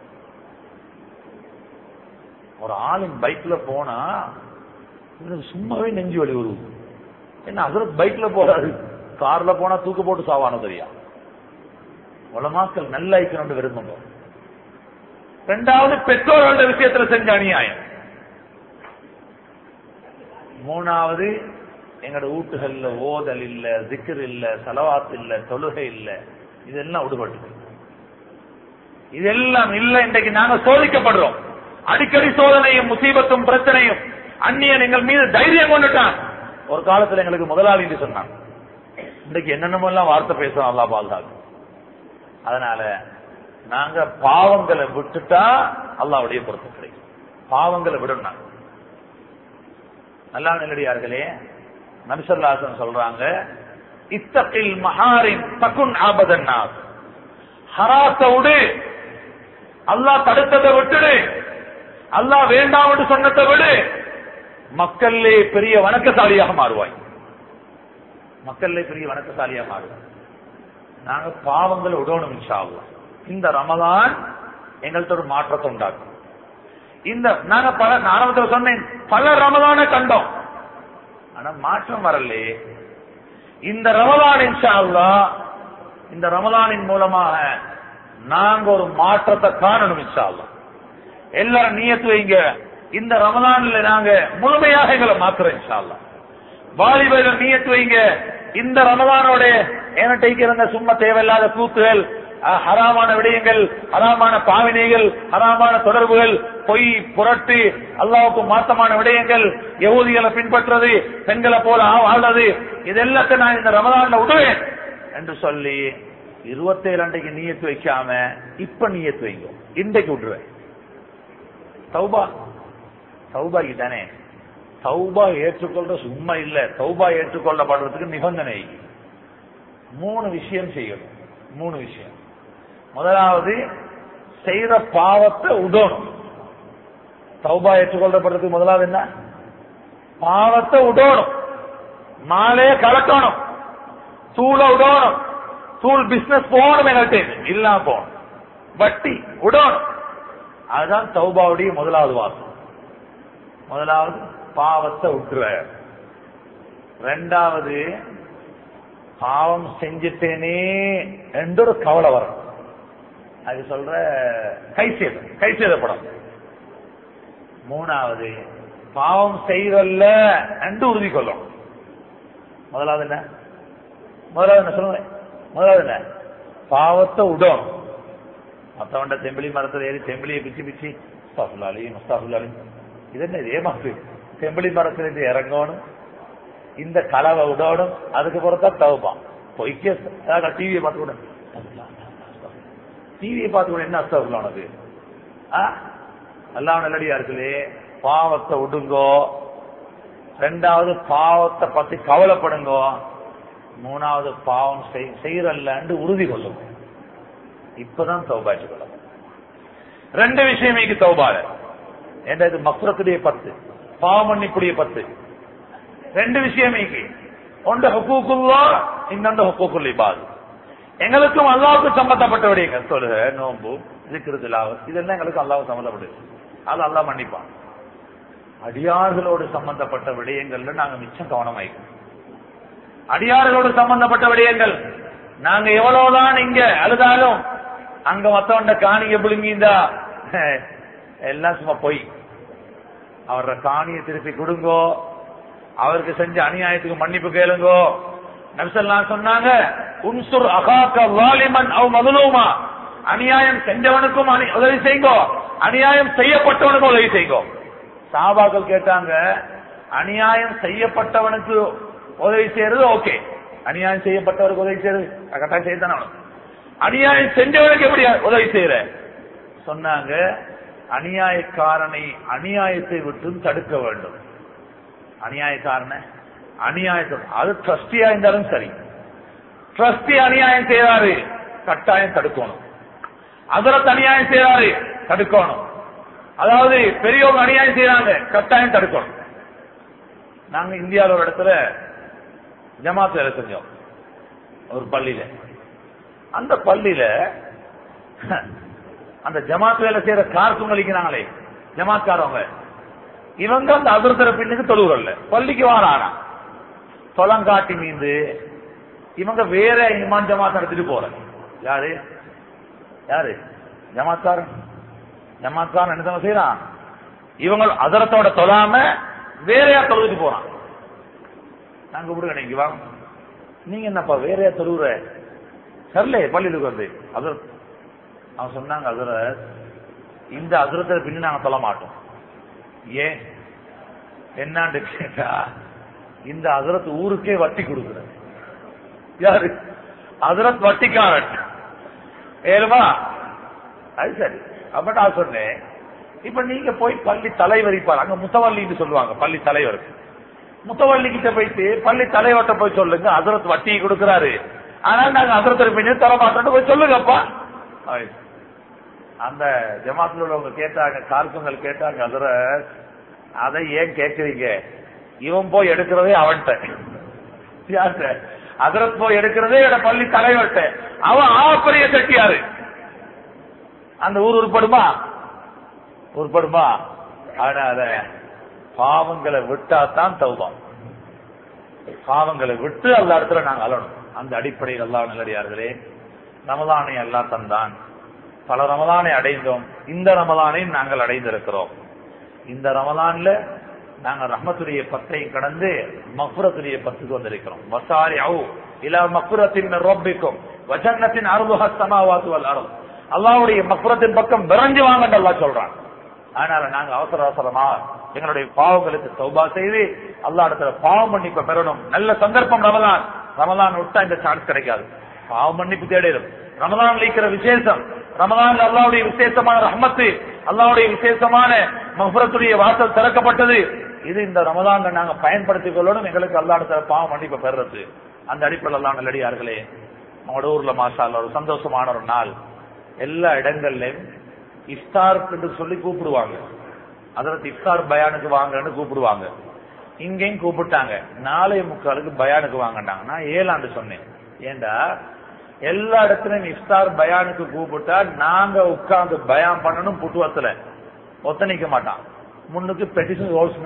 ஒரு ஆளின் பைக்ல போனா இவனுக்கு சும்மாவே நெஞ்சு வலி வருது என்ன அசரத் பைக்ல போறாரு கார்ல போனா தூக்கு போட்டு சாவானோ தெரியா உலமாக்கள் நல்ல ஐக்கணும் விரும்புங்க ரெண்டாவது பெற்றோர்களோட விஷயத்துல செஞ்ச அநியாயம் மூணாவது எங்களோட வீட்டுகள்ல ஓதல் இல்ல திக்கர் இல்ல செலவாத்து இல்ல தொழுகை இல்ல இதெல்லாம் விடுபட்டு இதெல்லாம் இல்ல இன்றைக்கு நாங்க சோதிக்கப்படுறோம் அடிக்கடி சோதனையும் முசீபத்தும் பிரச்சனையும் அந்நியன் எங்கள் மீது தைரியம் கொண்டுட்டான் ஒரு காலத்துல எங்களுக்கு முதலாளி என்று சொன்னான் இன்றைக்கு என்னென்னமெல்லாம் வார்த்தை பேசுறோம் அல்லா பாதுகாக்கும் அதனால நாங்க பாவங்களை விட்டுட்டா அல்லாவுடைய பொறுப்பு கிடைக்கும் பாவங்களை விடணும் நாங்க. நல்லா நிலடியார்களே நபிசல்லாசன் சொல்றாங்க இத்தகில் மஹாரின் தகுன் ஆபதன்னாஸ் ஹராத்த விடு அல்லாஹ் தடுத்ததை விட்டுடு அல்லாஹ் வேண்டாம் என்று சொன்னதை விடு மக்களே பெரிய வணக்கசாலியாக மாறுவாய் மக்களே பெரிய வணக்கசாலியாக மாறுவாய் நாங்க பாவங்களை விடணும் இன்ஷா அல்லாஹ். இந்த ரமதான் எங்கள்கிட்ட ஒரு மாற்றத்தை உண்டாக்கும் இந்த நாங்க பல நான் ஆரம்பத்துல சொன்னேன் பல ரமதான கண்டோம் ஆனா மாற்றம் வரலையே இந்த ரமதான் இன்ஷா அல்லாஹ் இந்த ரமதானின் மூலமாக நாங்க ஒரு மாற்றத்தை காணணும் இன்ஷா அல்லாஹ் எல்லாரும் நியத்து வைங்க இந்த ரமதான்ல நாங்க முழுமையாக எங்களை மாத்துறோம் இன்ஷா அல்லாஹ் வாலிபர்கள் நியத்து வைங்க இந்த ரமதானோட என்கிட்ட இருந்த சும்மா தேவையில்லாத கூத்துகள் அஹ், ஹராமான விடயங்கள் ஹராமான பாவினைகள் ஹராமான தொடர்புகள் பொய் புரட்டு அல்லாவுக்கு மாத்தமான விடயங்கள் யகூதிகளை பின்பற்றுறது பெண்களை போல ஆ- வாழ்றது இது எல்லாத்தையும் நான் இந்த ரமதான்ல விடுவேன் என்று சொல்லி இருபத்தேழு அன்றைக்கு நியத்து வைக்காம இப்ப நியத்து வைங்க இன்றைக்கு விட்டுருவேன் தௌபா தௌபா தானே தௌபா ஏற்றுக்கொள்ற சும்மா இல்ல தௌபா ஏற்றுக்கொள்ளப்படுறதுக்கு நிபந்தனை மூணு விஷயம் செய்யணும் மூணு விஷயம் முதலாவது செய்த பாவத்தை உடணும் தௌபா ஏற்றுக்கொள்ளப்படுறதுக்கு முதலாவது என்ன பாவத்தை உடணும் மாலே கலக்கணும் தூள உடணும் தூள் பிசினஸ் போகணும் எங்கள்கிட்ட இல்லாம போகணும் வட்டி உடணும் அதுதான் தௌபாவுடைய முதலாவது வாசம் முதலாவது பாவத்தை விட்டுற ரெண்டாவது பாவம் செஞ்சிட்டேனே என்று ஒரு கவலை வரும் அது சொல்ற கை சேதம் கை சேதப்படும் மூணாவது பாவம் செய்தல்ல என்று உறுதி கொள்ளும் முதலாவது என்ன முதலாவது என்ன சொல்லுங்க முதலாவது என்ன பாவத்தை விடும் மத்தவண்ட தெம்பிளி மரத்துல ஏறி தெம்பிளியை பிச்சு பிச்சு முஸ்தாஃபுல்லாலி முஸ்தாஃபுல்லாலி இது என்ன இது ஏமாத்து தெம்பிளி மரத்துல இருந்து இறங்கணும் இந்த கலவை விடணும் அதுக்கு பிறத்தான் தவப்பான் பொய்க்க டிவியை பார்த்து கூட டிவியை பார்த்து கூட என்ன அஸ்தவர்கள் உனக்கு எல்லாம் நல்லடியா இருக்குல்லே பாவத்தை விடுங்கோ ரெண்டாவது பாவத்தை பத்தி கவலைப்படுங்கோ மூணாவது பாவம் செய்யறல்லன்னு உறுதி கொள்ளுங்க இப்பதான் தௌபாச்சு கொள்ளும் ரெண்டு விஷயம் இங்கு தௌபால என்ன இது மக்குரத்துடைய பத்து பாவமன்னிப்புடைய பத்து ரெண்டு விஷயம் இங்கு ஒன்று ஹுக்கூக்குல்லா இன்னொன்று ஹுக்கூக்குல் இபாது எங்களுக்கும் அல்லாவுக்கும் சம்பந்தப்பட்ட விடயங்கள் சொல்லுக நோம்பு இருக்கிறதுலாவது இதெல்லாம் எங்களுக்கு அல்லாவுக்கு சம்பந்தப்படுது அது அல்லாஹ் மன்னிப்பான் அடியார்களோடு சம்பந்தப்பட்ட விடயங்கள்ல நாங்க மிச்சம் கவனமாயிக்கணும் அடியார்களோடு சம்பந்தப்பட்ட விடயங்கள் நாங்க எவ்வளவுதான் இங்க அழுதாலும் அங்க மத்தவண்ட காணிக்க புழுங்கிந்தா எல்லாம் சும்மா பொய் அவர காணியை திருப்பி கொடுங்கோ அவருக்கு செஞ்ச அநியாயத்துக்கு மன்னிப்பு கேளுங்கோ நபிசல்லாம் சொன்னாங்க உன்சுர் அகாக்க வாலிமன் அவ் மதுலூமா அநியாயம் செஞ்சவனுக்கும் அனி- உதவி செய்யுங்கோ அநியாயம் செய்யப்பட்டவனுக்கும் உதவி செய்யுங்கோ சாபாக்கள் கேட்டாங்க அநியாயம் செய்யப்பட்டவனுக்கு உதவி செய்யறது ஓகே அநியாயம் செய்யப்பட்டவருக்கு உதவி செய்யறது கட்டாயம் செய்யத்தானே அவனுக்கு அநியாயம் செஞ்சவனுக்கு எப்படி உதவி செய்யற சொன்னாங்க அநியாயக்காரனை அநியாயத்தை விட்டும் தடுக்க வேண்டும் அநியாயக்காரனை அநியாயத்தை அது ட்ரஸ்டியா இருந்தாலும் சரி ட்ரஸ்டி அநியாயம் செய்யறாரு கட்டாயம் தடுக்கணும் அதரத்து அநியாயம் செய்யறாரு தடுக்கணும் அதாவது பெரியவங்க அநியாயம் செய்யறாங்க கட்டாயம் தடுக்கணும் நாங்க இந்தியாவில் ஒரு இடத்துல ஜமாத் வேலை செஞ்சோம் ஒரு பள்ளியில அந்த பள்ளியில அந்த ஜமாத் வேலை செய்யற கார்க்குங்களிக்கிறாங்களே ஜமாத்காரவங்க இவங்க அந்த அதிர்தர பின்னுக்கு தொழுகிறல்ல பள்ளிக்கு வாரானா தொலங்காட்டி மீந்து இவங்க வேற இமான் ஜமாத் நடத்திட்டு போற யாரு யாரு ஜமாத்காரன் ஜமாத்காரன் என்ன தெரியுமா செய்யறான் இவங்க அதரத்தோட தொழாம வேறையா தொழுதுட்டு போறான் நாங்க விடுங்க நீங்க வாங்க நீங்க என்னப்பா வேறையா தொழுவுற சரிலே பள்ளியிலுக்கு வந்து அதர் அவன் சொன்னாங்க அதுல இந்த அதிரத்தை பின்னு நாங்க சொல்ல மாட்டோம் ஏன் என்னான்னு கேட்டா இந்த அதிரத்து ஊருக்கே வட்டி கொடுக்குற யாரு அதிரத் வட்டிக்காரன் ஏழுமா அது சரி அப்ப நான் சொன்னேன் இப்ப நீங்க போய் பள்ளி தலைவர் இப்ப அங்க முத்தவல்லின்னு சொல்லுவாங்க பள்ளி தலைவருக்கு முத்தவள்ளி கிட்ட போயிட்டு பள்ளி தலைவர்கிட்ட போய் சொல்லுங்க அதிரத் வட்டி கொடுக்கிறாரு ஆனால் நாங்க அதிரத்தை பின்னு தர மாட்டோம்னு போய் சொல்லுங்கப்பா ஆய். அந்த ஜமாத்துல உள்ளவங்க கேட்டாங்க கார்க்கங்கள் கேட்டாங்க அதுல அதை ஏன் கேக்குறீங்க இவன் போய் எடுக்கிறதே அவன்கிட்ட யார்கிட்ட அதரத் போய் எடுக்கிறதே எட பள்ளி தலைவர்கிட்ட அவன் ஆப்பரிய செட்டியாரு அந்த ஊர் உருப்படுமா உருப்படுமா அதனால பாவங்களை விட்டா தான் தௌபம் பாவங்களை விட்டு அல்ல இடத்துல நாங்க அலணும் அந்த அடிப்படையில் அல்லாஹ் நல்லடியார்களே ரமதானை அல்லாஹ் தந்தான் பல ரமதானை அடைந்தோம் இந்த ரமதானை நாங்கள் அடைந்திருக்கிறோம் இந்த ரமதான்ல நாங்க ரஹ்மத்துடைய பத்தை கடந்து மஃபுரத்துடைய பத்துக்கு வந்திருக்கிறோம் வசாரி அவு இலா மஃபுரத்தின் ரொப்பிக்கும் வசன்னத்தின் அருபுக சமாவாத்து வல் அருள் அல்லாவுடைய மஃபுரத்தின் பக்கம் விரைஞ்சு வாங்கன்னு அல்லாஹ் சொல்றான் அதனால நாங்க அவசர அவசரமா எங்களுடைய பாவங்களுக்கு தௌபா செய்து அல்லா இடத்துல பாவ மன்னிப்பை பெறணும் நல்ல சந்தர்ப்பம் ரமலான் ரமலான் விட்டா இந்த சான்ஸ் கிடைக்காது பாவ மன்னிப்பு தேடிடும் ரமலான் இருக்கிற விசேஷம் ரமலான் அல்லாவுடைய விசேஷமான ரஹ்மத்து அல்லாவுடைய விசேஷமான மஹ்பரத்துடைய வாசல் திறக்கப்பட்டது இது இந்த ரமலான் நாங்க பயன்படுத்திக் கொள்ளணும் எங்களுக்கு அல்லா இடத்துல பாவ மன்னிப்பை பெறுறது அந்த அடிப்படையில் எல்லாம் நல்லடியார்களே நம்மளோட ஊர்ல மாஷா அல்லாஹ் ஒரு சந்தோஷமான ஒரு நாள் எல்லா இடங்கள்லயும் இஃப்தார் என்று சொல்லி கூப்பிடுவாங்க அதற்கு இஃப்தார் பயானுக்கு வாங்கன்னு கூப்பிடுவாங்க இங்கேயும் கூப்பிட்டாங்க நாளைய முக்காலுக்கு பயானுக்கு வாங்கினாங்க நான் ஏழாண்டு சொன்னேன் ஏண்டா எல்லா இடத்துலயும் இஃப்தார் பயானுக்கு கூப்பிட்டா நாங்க உட்கார்ந்து பயான் பண்ணணும் புட்டுவத்துல ஒத்தனிக்க மாட்டான் முன்னுக்கு பெட்டிஷன் ரோல்ஸ்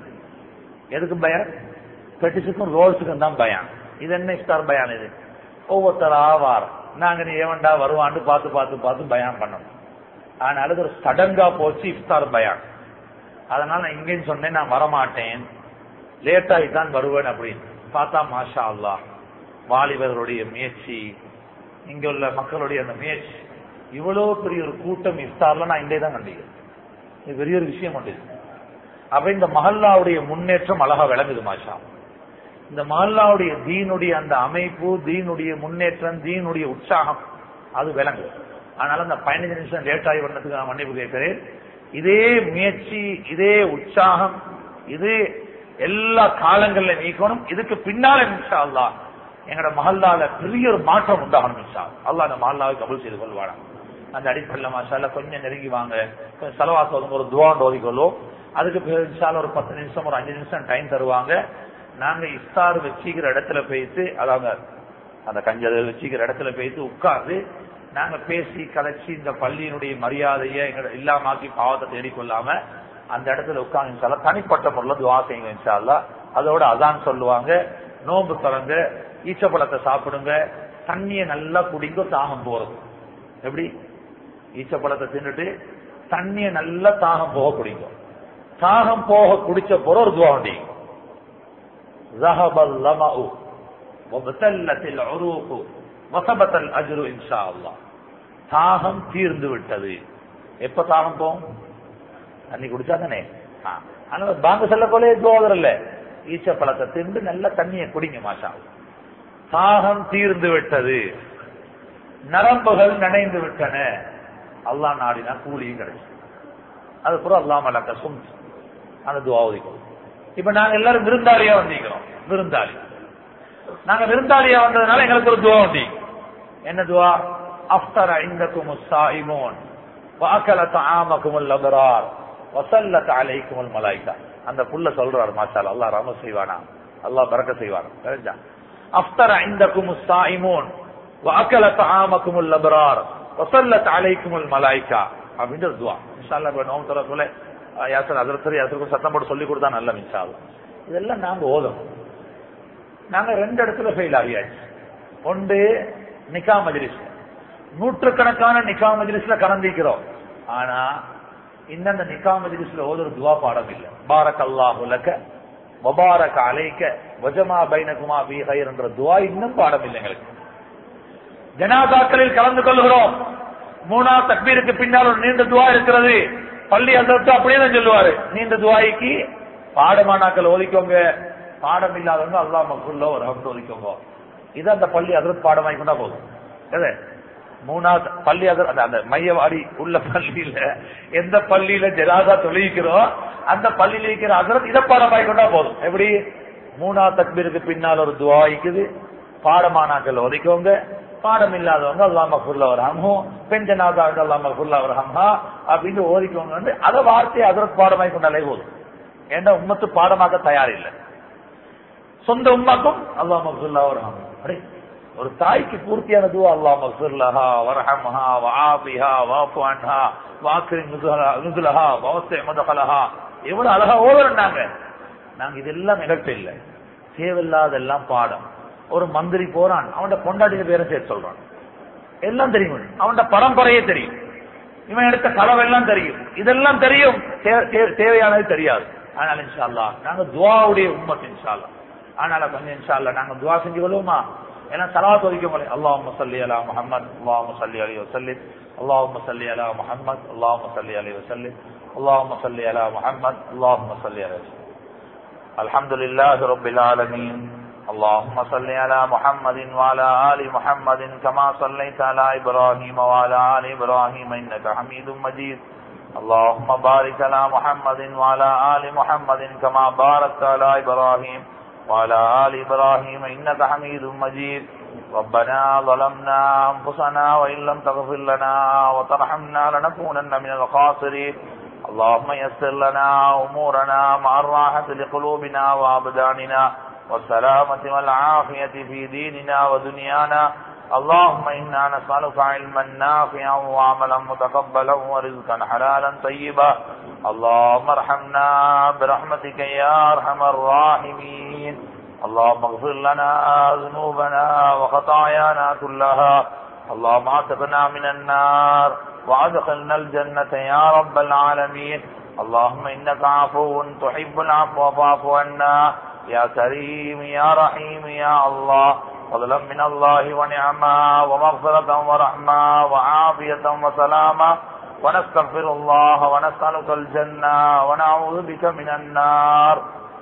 எதுக்கு பயான் பெட்டிஷனுக்கும் ரோல்ஸுக்கும் தான் பயான் இது என்ன இஃப்தார் பயான் இது ஒவ்வொருத்தரா வாரம் நாங்க நீ ஏவன்டா வருவான்னு பார்த்து பார்த்து பார்த்து பயான் பண்ணணும் அதனால இது ஒரு சடங்கா போச்சு இஃப்தார் பயான் அதனால நான் இங்கேயும் சொன்னேன் நான் வரமாட்டேன் லேட் ஆகி தான் வருவேன் அப்படின்னு பார்த்தா மாஷா அல்லா வாலிபர்களுடைய முயற்சி இங்க உள்ள மக்களுடைய அந்த முயற்சி இவ்வளவு பெரிய ஒரு கூட்டம் இஃப்தார்ல நான் இங்கே தான் கண்டிக்கிறேன் இது பெரிய ஒரு விஷயம் உண்டு அப்ப இந்த மஹல்லாவுடைய முன்னேற்றம் அழகா விளங்குது மாஷா இந்த மஹல்லாவுடைய தீனுடைய அந்த அமைப்பு தீனுடைய முன்னேற்றம் தீனுடைய உற்சாகம் அது விளங்குது அதனால அந்த பதினஞ்சு நிமிஷம் லேட் ஆகி வந்ததுக்கு நான் மன்னிப்பு கேட்கிறேன் இதே முயற்சி இதே உற்சாகம் இது எல்லா காலங்கள்ல நீக்கணும் இதுக்கு பின்னால இன்ஷா அல்லா எங்கட மஹல்லால பெரிய ஒரு மாற்றம் உண்டாகணும் இன்ஷா அல்லாஹ் அந்த மஹல்லாவை கபூல் செய்து கொள்வானா அந்த அடிப்படையில் மாஷால கொஞ்சம் நெருங்கி வாங்க கொஞ்சம் செலவாசம் ஒதுங்க ஒரு துவாண்டு ஓதிக்கொள்ளும் அதுக்கு பிறகு இன்ஷால ஒரு பத்து நிமிஷம் ஒரு அஞ்சு நிமிஷம் டைம் தருவாங்க நாங்க இஃப்தார் வச்சுக்கிற இடத்துல போயிட்டு அதாவது அந்த கஞ்சல் வச்சுக்கிற இடத்துல போயிட்டு உட்கார்ந்து நாங்க பேசி கலைச்சி இந்த பள்ளியினுடைய மரியாதையை எங்களை இல்லாமாக்கி பாவத்தை தேடிக்கொள்ளாம அந்த இடத்துல உட்கார்ந்து இன்ஷால்லா தனிப்பட்ட முறையில் துவா செய்யுங்க இன்ஷால்லா அதோட அதான் சொல்லுவாங்க நோன்பு தரங்க ஈச்சப்பழத்தை சாப்பிடுங்க தண்ணியை நல்லா குடிங்க தாகம் போறது எப்படி ஈச்சப்பழத்தை தின்னுட்டு தண்ணியை நல்லா தாகம் போக குடிங்க தாகம் போக குடிச்ச போற ஒரு துவா வண்டிங்க ذهب اللمأ وابتلت العروق وثبت الاجر ان شاء الله தாகம் தீர்ந்து விட்டது எப்ப தாகம் போகும் தண்ணி குடிச்சா தானே ஆனா பாங்க சொல்ல போலே தோதர் இல்ல ஈச்ச பழத்தை திண்டு நல்ல தண்ணியை குடிங்க மாஷா தாகம் தீர்ந்து விட்டது நரம்புகள் நனைந்து விட்டன அல்லா நாடினா கூலியும் கிடைச்சு அதுக்கப்புறம் அல்லா மலக்க சும் அந்த துவாவதிக்கும் இப்ப நாங்க எல்லாரும் விருந்தாளியா வந்திருக்கிறோம் விருந்தாளி நாங்க விருந்தாளியா வந்ததுனால எங்களுக்கு ஒரு துவா வந்தீங்க என்ன துவா அஃப்தர இந்தக்கும் சாயிமோன் வாக்கல தாமக்கும் அபரார் வசல்லத் அலைக்கும் மலாய்க்கா அந்த புள்ள சொல்றாரு மாஷால் அல்லாஹ் ரம செய்வானா அல்லாஹ் பறக்க செய்வானா தெரிஞ்சா அஃப்தர இந்தக்கும் சாயிமோன் வாக்கல தாமக்கும் அபரார் வசல்லத் அலைக்கும் மலாய்க்கா அப்படின்ற துவா இன்ஷா அல்லாஹ் நோம் தர சொல்ல யாசர் அதிரத்தர் யாசருக்கும் சத்தம் போட்டு சொல்லி கொடுத்தா நல்ல மிச்சாலும் இதெல்லாம் நாங்க ஓதணும் நாங்க ரெண்டு இடத்துல ஃபெயில் ஆகியாச்சு ஒன்று நிக்கா மஜ்லிஸ் நூற்றுக்கணக்கான நிக்கா மஜ்லிஸ்ல கலந்திக்கிறோம் ஆனா இந்தந்த நிக்கா மஜ்லிஸ்ல ஓதுற துவா பாடம் இல்ல பாரக் அல்லாஹு லக்க வபாரக் அலைக்க வஜமா பைனகுமா பி ஹைர் என்ற துவா இன்னும் பாடம் இல்லை எங்களுக்கு ஜனாதாக்களில் கலந்து கொள்கிறோம் மூணாவது தக்பீருக்கு பின்னால் ஒரு நீண்ட துவா இருக்கிறது பள்ளி அந்த அப்படியே தான் சொல்லுவாரு நீண்ட துவாய்க்கு பாடமானாக்கள் ஒதுக்கோங்க பாடம் இல்லாதவங்க அல்லா மக்குள்ள ஒரு ஹம்து ஒதுக்கோங்க இது அந்த பள்ளி அதற்கு பாடம் வாங்கிக்கொண்டா போதும் எது மூணாவது பள்ளி அதர் அந்த மையவாடி உள்ள பள்ளியில எந்த பள்ளியில ஜனாதா தொழிக்கிறோம் அந்த பள்ளியில இருக்கிற அதரத் இதை பாடம் வாங்கிக்கொண்டா போதும் எப்படி மூணாவது தக்பீருக்கு பின்னால் ஒரு துவா இருக்குது பாடமானாக்கள் ஒதுக்கோங்க பாடம் இல்லாதவங்க அல்லாம ஃபுல்லா வரஹமோ பெண் ஜனாதாவுக்கு அல்லாம ஃபுல்லா வரஹம்ஹா அப்படின்னு ஓதிக்கோங்க அதை வார்த்தையை அதற்கு பாடமாய் கொண்டாலே போதும் ஏன்னா உம்மத்து பாடமாக்க தயாரில்லை சொந்த உம்மாக்கும் அல்லாஹ் மஃபுல்லா வரஹம் அடே ஒரு தாய்க்கு பூர்த்தியான துவா அல்லாஹ் மஃபுல்லஹா வரஹம்ஹா வஆபிஹா வாஃபு அன்ஹா வாக்ரிம் நுசுலஹா நுசுலஹா வவஸி மதகலஹா எவ்வளவு அழகா ஓதுறாங்க நாங்க இதெல்லாம் நிகழ்த்த இல்லை தேவையில்லாதெல்லாம் பாடம் ஒரு மந்திரி போறான் அவன்ட பொண்டாட்டிய பேரை சேர்த்து சொல்றான் எல்லாம் தெரியும் அவன்ட பரம்பரையே தெரியும் இவன் எடுத்த களவெல்லாம் தெரியும் இதெல்லாம் தெரியும் தே- தே- தேவையானது தெரியாது ஆனால் இன்ஷா அல்லாஹ் நாங்க துவாவுடைய உம்மத் இன்ஷா அல்லாஹ் அதனால கொஞ்சம் இன்ஷா அல்லாஹ் நாங்க துவா செஞ்சு கொள்வோமா ஏன்னா சலாத் ஒதுக்க முடியும் அல்லாஹும்ம சல்லி அலா முஹம்மத் அல்லாஹும்ம சல்லி அலைஹி வஸல்லிம் அல்லாஹும்ம சல்லி அலா முஹம்மத் அல்லாஹும்ம சல்லி அலைஹி வஸல்லிம் அல்லாஹும்ம சல்லி அலா முஹம்மத் அல்லாஹும்ம சல்லி அலைஹி வஸல்லிம் الحمد لله رب العالمين اللهم صل على محمد وعلى آل محمد كما صليت على إبراهيم وعلى آل إبراهيم إنك حميد مجيد اللهم بارك على محمد وعلى آل محمد كما باركت على إبراهيم وعلى آل إبراهيم إنك حميد مجيد ربنا ظلمنا أنفسنا وإن لم تغفر لنا وترحمنا لنكونن من الخاسرين اللهم يسر لنا أمورنا مع الراحة لقلوبنا وأبداننا والسلامة والعافية في ديننا ودنيانا اللهم إنا نسألك علما نافعا وعملا متقبلا ورزقا حلالا طيبا اللهم ارحمنا برحمتك يا أرحم الراحمين اللهم اغفر لنا ذنوبنا وخطايانا كلها اللهم اعتقنا من النار وادخلنا الجنة يا رب العالمين اللهم إنك عفو تحب العفو فاعف عنا يا كريم يا رحيم يا الله فضلا من الله ونعما ومغفرة ورحمة وعافية وسلاما ونستغفر الله ونسألك الجنة ونعوذ بك من النار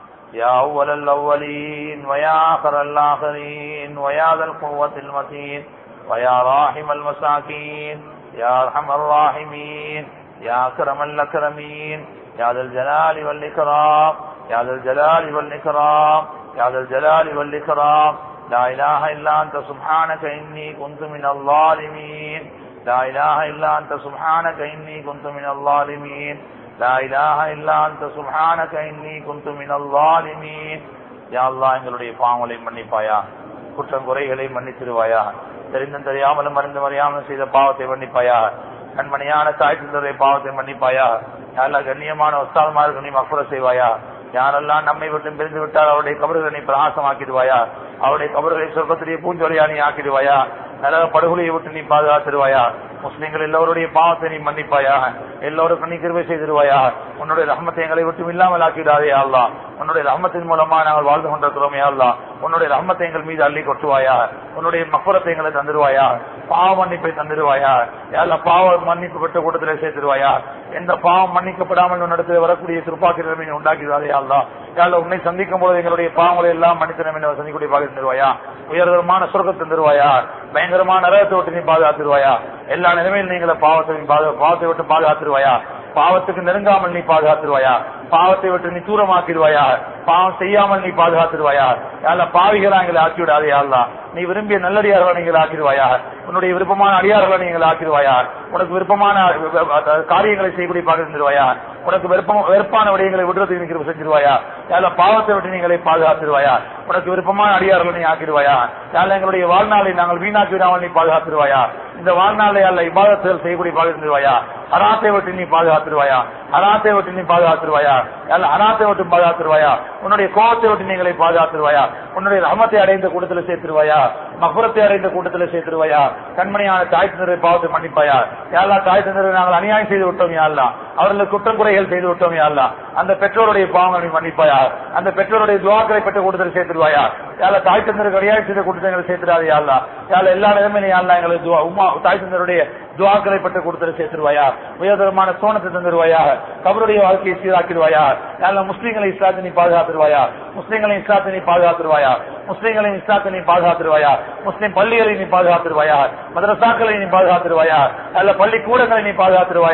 يا أول الأولين ويا آخر الآخرين ويا ذا القوة المتين ويا راحم المساكين يا أرحم الراحمين يا أكرم الأكرمين يا ذا الجلال والإكرام يا ذا الجلال والإكرام يا ذا الجلال والإكرام لا إله إلا أنت سبحانك إني كنت من الظالمين لا إله إلا أنت سبحانك إني كنت من الظالمين لا إله إلا أنت سبحانك إني كنت من الظالمين يا الله எங்களுடைய பாவங்களை மன்னிப்பாயா குற்றம் குறைகளை மன்னித்திருவாயா தெரிந்தும் தெரியாமலும் மருந்து மறியாமலும் செய்த பாவத்தை மன்னிப்பாயா கண்மணியான தாய் தந்தருடைய பாவத்தை மன்னிப்பாயா யாரெல்லாம் கண்ணியமான ஒஸ்தால்மாருக்கு நீ மக்குற செய்வாயா யாரெல்லாம் நம்மை விட்டு பிரிந்து விட்டால் அவருடைய கபறுகளை நீ பிரகாசமாக்கிடுவாயா அவருடைய கபறுகளை சொர்க்கத்திலேயே பூஞ்சொலியா நீ ஆக்கிடுவாயா நரக படுகொலையை விட்டு நீ பாதுகாத்திருவாயா முஸ்லிம்கள் எல்லோருடைய பாவத்தை நீ மன்னிப்பாயா எல்லோருக்கும் நீ கிருபை செய்திருவாயா உன்னுடைய ரஹமத்தை எங்களை விட்டு இல்லாமல் ஆக்கிடாதே அல்லா உன்னுடைய ரஹமத்தின் மூலமா நாங்கள் வாழ்ந்து கொண்டிருக்கிறோமே அல்லா உன்னுடைய ரஹமத்தை எங்கள் மீது அள்ளி கொட்டுவாயா உன்னுடைய மக்குரத்தை எங்களை தந்துருவாயா பாவ மன்னிப்பை தந்துருவாயா யாரெல்லாம் பாவ மன்னிப்பு பெற்ற கூட்டத்தில் சேர்த்துருவாயா எந்த பாவம் மன்னிக்கப்படாமல் உன்னிடத்தில் வரக்கூடிய துப்பாக்கி நிலைமையை உண்டாக்கிடாதே அல்லா யாரில் உன்னை சந்திக்கும் போது எங்களுடைய பாவங்களை எல்லாம் மன்னித்து நம்ம சந்திக்கூடிய பாக தந்துருவாயா உயர்தரமான சொர்க்கத்தை தந்துருவாயா பயங்கரமான நரகத்தை விட்டு நீ பாதுகாத்துருவாயா எல்லா நிலைமையிலும் நீங்களை பாவத்தை நீ பாது- பாவத்தை விட்டு பாதுகாத்துருவாயா பாவத்துக்கு நெருங்காமல் நீ பாதுகாத்துருவாயா பாவத்தை விட்டு நீ தூரமாக்கிடுவாயா பாவம் செய்யாமல் நீ பாதுகாத்துருவாயா யார பாவிகளா எங்களை ஆக்கி விடாதே அல்லா நீ விரும்பிய நல்லடியார்களை நீங்கள் ஆக்கிடுவாயா உன்னுடைய விருப்பமான அடியார்களை நீங்கள் ஆக்கிடுவாயா உனக்கு விருப்பமான அஹ், காரியங்களை செய்யக்கூடிய பாக தந்துருவாயா உனக்கு விருப்பம் வெறுப்பான விடயங்களை விடுறதுக்கு நீ கிருபை செஞ்சிருவாயா யார பாவத்தை விட்டு நீங்களை பாதுகாத்துருவாயா உனக்கு விருப்பமான அடியார்களை நீ ஆக்கிடுவாயா யார எங்களுடைய வாழ்நாளை நாங்கள் வீணாக்கி விடாமல் நீ பாதுகாத்துருவாயா இந்த வாழ்நாளை அல்ல இபாதத்துகள் செய்யக்கூடிய பாக தந்துருவாயா ஹராத்தை விட்டு நீ பாதுகாத்துருவாயா ஹராத்தை விட்டு நீ பாதுகாத்துருவாயா அல்ல ஹராத்தை விட்டு பாதுகாத்துருவாயா உன்னுடைய கோபத்தை விட்டு நீங்களை பாதுகாத்துருவாயா உன்னுடைய ரமத்தை அடைந்த கூட்டத்தில் சேர்த்துருவாயா மகுரத்தை அடைந்த கூட்டத்தில் சேர்த்துருவாயா கண்மணியான தாய் தந்தரை பாவத்தை மன்னிப்பாயா யாரெல்லாம் தாய் தந்தரை நாங்கள் அநியாயம் செய்து விட்டோம் யாரெல்லாம் அவர்களுக்கு குற்றம் குறைகள் செய்து விட்டோம் யாரெல்லாம் அந்த பெற்றோருடைய பாவங்களை நீ மன்னிப்பாயா அந்த பெற்றோருடைய துவாக்களை பெற்ற கூட்டத்தில் சேர்த்துருவாயா யார தாய் தந்தருக்கு அநியாயம் செய்த கூட்டத்தை எங்களை சேர்த்துடாது யாரெல்லாம் யார எல்லா நிலைமையிலும் யாரெல்லாம் எங்களை துவா உமா தாய் தந்தருடைய துவாக்களை பெற்ற கூட்டத்தில் சேர்த்துருவாயா உயர்தரமான சோனத்தை தந்துருவாயா கபருடைய வாழ்க்கையை சீராக்கிடுவாயா யார முஸ்லீம்களை இஸ்லாத்தை நீ பாதுகாத்துருவாயா முஸ்லீம்களை இஸ்லாத்தை நீ பாதுகாத்துருவாயா முஸ்லீம்களின் இஸ்லாத்தை நீ பாதுகாத்துருவாயா முஸ்லீம் பள்ளிகளை நீ பாதுகாத்துருவாயா மதரசாக்களை நீ பாதுகாத்துருவாயா அல்ல பள்ளி கூடங்களை நீ பாதுகாத்துருவாயா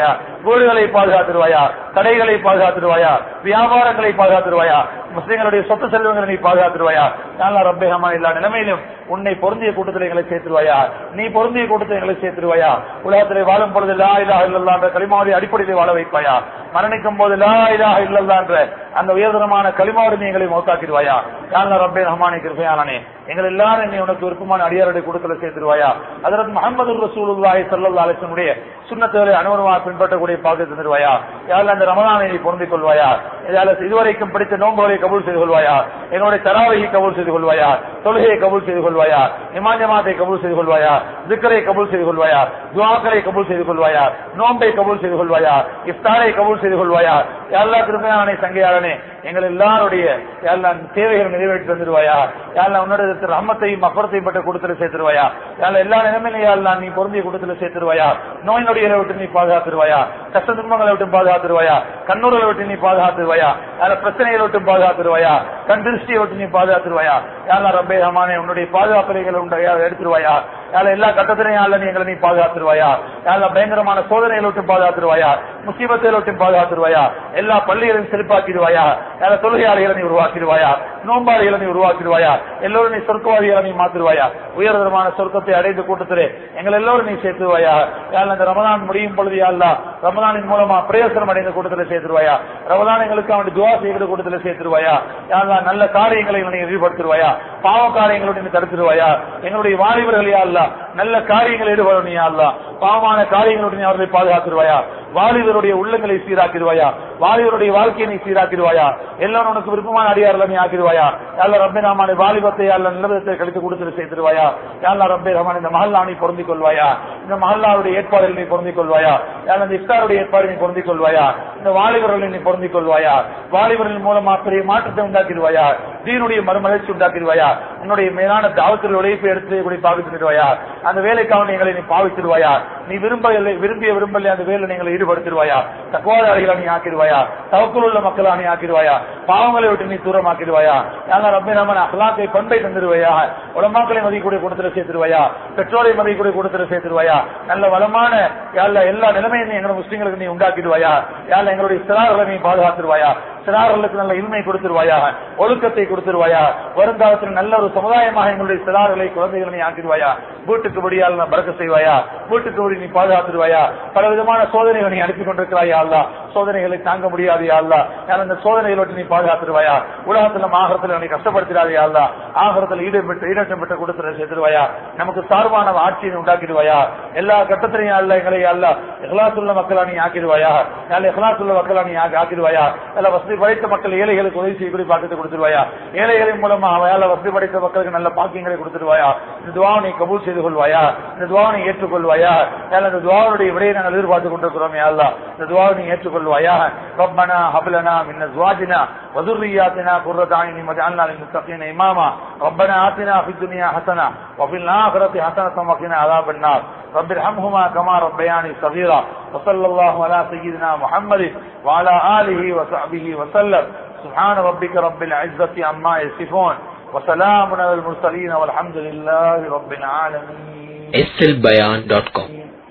வீடுகளை பாதுகாத்துருவாயா கடைகளை பாதுகாத்துருவாயா வியாபாரங்களை பாதுகாத்துருவாயா முஸ்லிம்களுடைய சொத்து செல்வங்களை நீ பாதுகாத்துருவாயா யாழ்லா ரப்பே ஹமா எல்லா நிலைமையிலும் உன்னை பொருந்திய கூட்டத்தில் எங்களை சேர்த்துருவாயா நீ பொருந்திய கூட்டத்தில் எங்களை சேர்த்துருவாயா உலகத்திலே வாழும் பொழுது லா இலா இல்லல்லா என்ற களிமாவுடைய அடிப்படையில் வாழ வைப்பாயா மரணிக்கும் போது லா இலா இல்லல்லா என்ற அந்த உயர்தரமான களிமாவோடு நீ எங்களை மௌத்தாக்கிடுவாயா யாழ்லா ரப்பே ரஹ்மானே கிருபையானே எங்கள் எல்லாரும் நீ உனக்கு விருப்பமான அடியாருடைய கூட்டத்தில் சேர்த்துருவாயா அதற்கு முகமது ரசூலுல்லாஹி ஸல்லல்லாஹு அலைஹி வஸல்லம் உடைய சுன்னத்துகளை அனுபவமாக பின்பற்றக்கூடிய பாக்கியம் தந்துருவாயா யாழ்லா அந்த ரமலானை நீ பொருந்திக் கொள்வாயா இதால இதுவரைக்கும் படித்த நோன்புகளை கபூல் செய்து கொள்வாயா எங்களுடைய தராவையை கபூல் செய்து கொள்வாயா தொழுகையை கபூல் செய்து கொள்வாயா இமான் ஜமாத்தை கபூல் செய்து கொள்வாயா திக்கரை கபூல் செய்து கொள்வாயா துவாக்களை கபூல் செய்து கொள்வாயா நோன்பை கபூல் செய்து கொள்வாயா இஃப்தாரை கபூல் செய்து கொள்வாயா எல்லா திருமையானே சங்கையாளனே எங்கள் எல்லாருடைய எல்லா தேவைகளை நிறைவேற்றி தந்துருவாயா யாழ்லா உன்னோட ரம்மத்தையும் அப்புறத்தையும் பட்ட கூட்டத்தில் சேர்த்துருவாயா யாழ்லா எல்லா நிலைமையிலும் யாழ்லா நீ பொருந்திய கூட்டத்தில் சேர்த்துருவாயா நோய் நொடிகளை விட்டு நீ பாதுகாத்துருவாயா கஷ்ட துன்பங்களை விட்டு பாதுகாத்துருவாயா கண்ணூர்களை விட்டு நீ பாதுகாத்துருவாயா யார பிரச்சனைகளை விட்டு பாதுகாத்துருவாயா கண் திருஷ்டியை விட்டு நீ பாதுகாத்துருவாயா யாழ்லா ரப்பே ரஹ்மானே உன்னுடைய பாதுகாப்புகளை உண்டு எடுத்துருவாயா யாழ எல்லா கட்டத்திலையும் யாழ்ல நீ எங்களை நீ பாதுகாத்துருவாயா யாழ்லா பயங்கரமான சோதனைகளை விட்டு பாதுகாத்துருவாயா முசீபத்தை விட்டு பாதுகாத்துருவாயா எல்லா பள்ளிகளையும் செழிப்பாக்கிடுவாயா யார தொழுகையாளிகளை நீ உருவாக்கிடுவாயா நோம்பாளிகளை நீ உருவாக்கிடுவாயா எல்லோரும் நீ சொர்க்கவாதிகளை நீ மாத்திருவாயா உயர்தரமான சொர்க்கத்தை அடைந்த கூட்டத்திலே எங்கள் எல்லோரும் நீ சேர்த்துருவாயா யாழ் அந்த ரமதான் முடியும் பொழுது யாழ்லா ரமதானின் மூலமா பிரயோசனம் அடைந்த கூட்டத்தில் சேர்த்துருவாயா ரமதான் எங்களுக்கு அவனுடைய துவா செய்கிற கூட்டத்தில் சேர்த்துருவாயா யாழ்லா நல்ல காரியங்களை நீ ஈடுபடுத்திருவாயா பாவ காரியங்களோட நீ தடுத்துருவாயா எங்களுடைய வாலிபர்கள் யாழ்லா நல்ல காரியங்களை ஈடுபடும் நீ யாழ்லா பாவமான காரியங்களோடு நீ அவர்களை பாதுகாத்துருவாயா வாலிபருடைய உள்ளங்களை சீராக்கிடுவாயா வாலிபருடைய வாழ்க்கையை நீ சீராக்கிடுவாயா எல்லாரும் உனக்கு விருப்பமான அடியாரில் நீ ஆக்கிடுவாயா யாழ்லா ரப்பே ராமான வாலிபத்தை யாழ்ல நிலவரத்தை கழித்து கொடுத்துட்டு சேர்த்துருவாயா யாழ்லா ரப்பே ரஹ்மான் இந்த மஹல்லா நீ பொருந்திக் கொள்வாயா இந்த மஹல்லாவுடைய ஏற்பாடுகள் நீ பொருந்திக் கொள்வாயா யாழ்லா இந்த இஃப்தாருடைய ஏற்பாடு நீ பொருந்திக் கொள்வாயா இந்த வாலிபர்களை நீ பொருந்திக் கொள்வாயா வாலிபர்கள் மூலமா பெரிய மாற்றத்தை உண்டாக்கிடுவாயா தீனுடைய மறுமலர்ச்சி உண்டாக்கிடுவாயா உன்னுடைய மேலான தாவத்தில் உழைப்பு எடுத்து கூட பாவித்துடுவாயா அந்த வேலைக்காக எங்களை நீ பாவிச்சிருவாயா நீ விரும்ப விரும்பிய விரும்பல அந்த வேலை நீங்களை ஈடுபடுத்திடுவாயா தக்குவாதாரிகளை நீ ஆக்கிடுவாயா தவக்குள் உள்ள மக்களை நீ ஆக்கிடுவாயா பாவங்களை விட்டு நீ தூரமாக்கிடுவாயா யாரா ரப்பே நம்ம அகலாக்கை பண்பை தந்துடுவாயா உலமாக்களை மதிக்கூடிய கூட்டத்தில் சேர்த்துருவாயா பெற்றோரை மதிக்கூடிய கூட்டத்தில் சேர்த்துருவாயா நல்ல வளமான யாழ்ல எல்லா நிலைமையும் நீ எங்களை முஸ்லீம்களுக்கு நீ உண்டாக்கிடுவாயா யாழ்ல எங்களுடைய சிறார்களை நீ பாதுகாத்துருவாயா சிறார்களுக்கு நல்ல இன்மை கொடுத்துருவாயா ஒழுக்கத்தை கொடுத்துருவாயா வருங்காலத்தில் நல்ல ஒரு சமுதாயமாக எங்களுடைய சிறார்களை குழந்தைகளை நீ ஆக்கிடுவாயா வீட்டுக்கு படியால் பறக்க செய்வாயா வீட்டுக்கு படி நீ பாதுகாத்துருவாயா பல விதமான சோதனைகளை நீ அனுப்பி கொண்டிருக்கிறாயா அல்லா சோதனைகளை தாங்க முடியாது அல்லா அந்த சோதனைகளை விட்டு நீ பாதுகாத்துருவாயா உலகத்துல ஆகரத்துல நீ கஷ்டப்படுத்திடாதே அல்லா ஆகரத்தில் ஈடுபட்டு ஈடற்றம் பெற்ற கூட்டத்தில் சேர்த்துருவாயா நமக்கு சார்பான ஆட்சியை உண்டாக்கிடுவாயா எல்லா கட்டத்திலையும் அல்ல எங்களை அல்ல இஹ்லாசுள்ள மக்களா நீ ஆக்கிடுவாயா நல்ல இஹ்லாசுள்ள மக்களா நீ ஆக்கிடுவாயா நல்ல வசதி படைத்த மக்கள் ஏழைகளுக்கு உதவி செய்யக்கூடிய பாக்கத்தை கொடுத்துருவாயா ஏழைகளின் மூலமா வேலை வசதி படைத்த மக்களுக்கு நல்ல பாக்கியங்களை கொடுத்துருவாயா இந்த துவாவை நீ கபூல் செய்து கொள்வாயா இந்த துவாவை நீ ஏற்றுக்கொள்வாயா இந்த துவாவுடைய விடையை நாங்கள் எதிர்பார்த்து கொண்டிருக்கிறோம் அல்லா இந்த துவாவை நீ ஏற்றுக்கொள்வாயா ربنا هب لنا من ازواجنا وذرياتنا قرة اعين واجعلنا للمتقين اماما ربنا آتنا في الدنيا حسنة وفي الآخرة حسنة وقنا عذاب النار رب ارحمهما كما ربياني صغيرا وصلى الله على سيدنا محمد وعلى آله وصحبه وسلم سبحان ربك رب العزة عما يصفون وسلام على المرسلين والحمد لله رب العالمين slbayan.com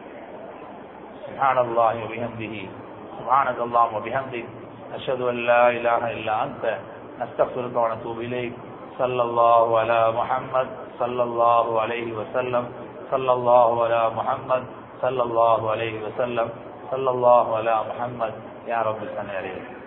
سبحان الله وبحمده سبحانك اللهم وبحمدك أشهد أن لا إله إلا أنت نستغفرك ونتوب إليك صلى الله على محمد صلى الله عليه وسلم صلى الله على محمد صلى الله عليه وسلم صلى الله على محمد يا رب السنة عليه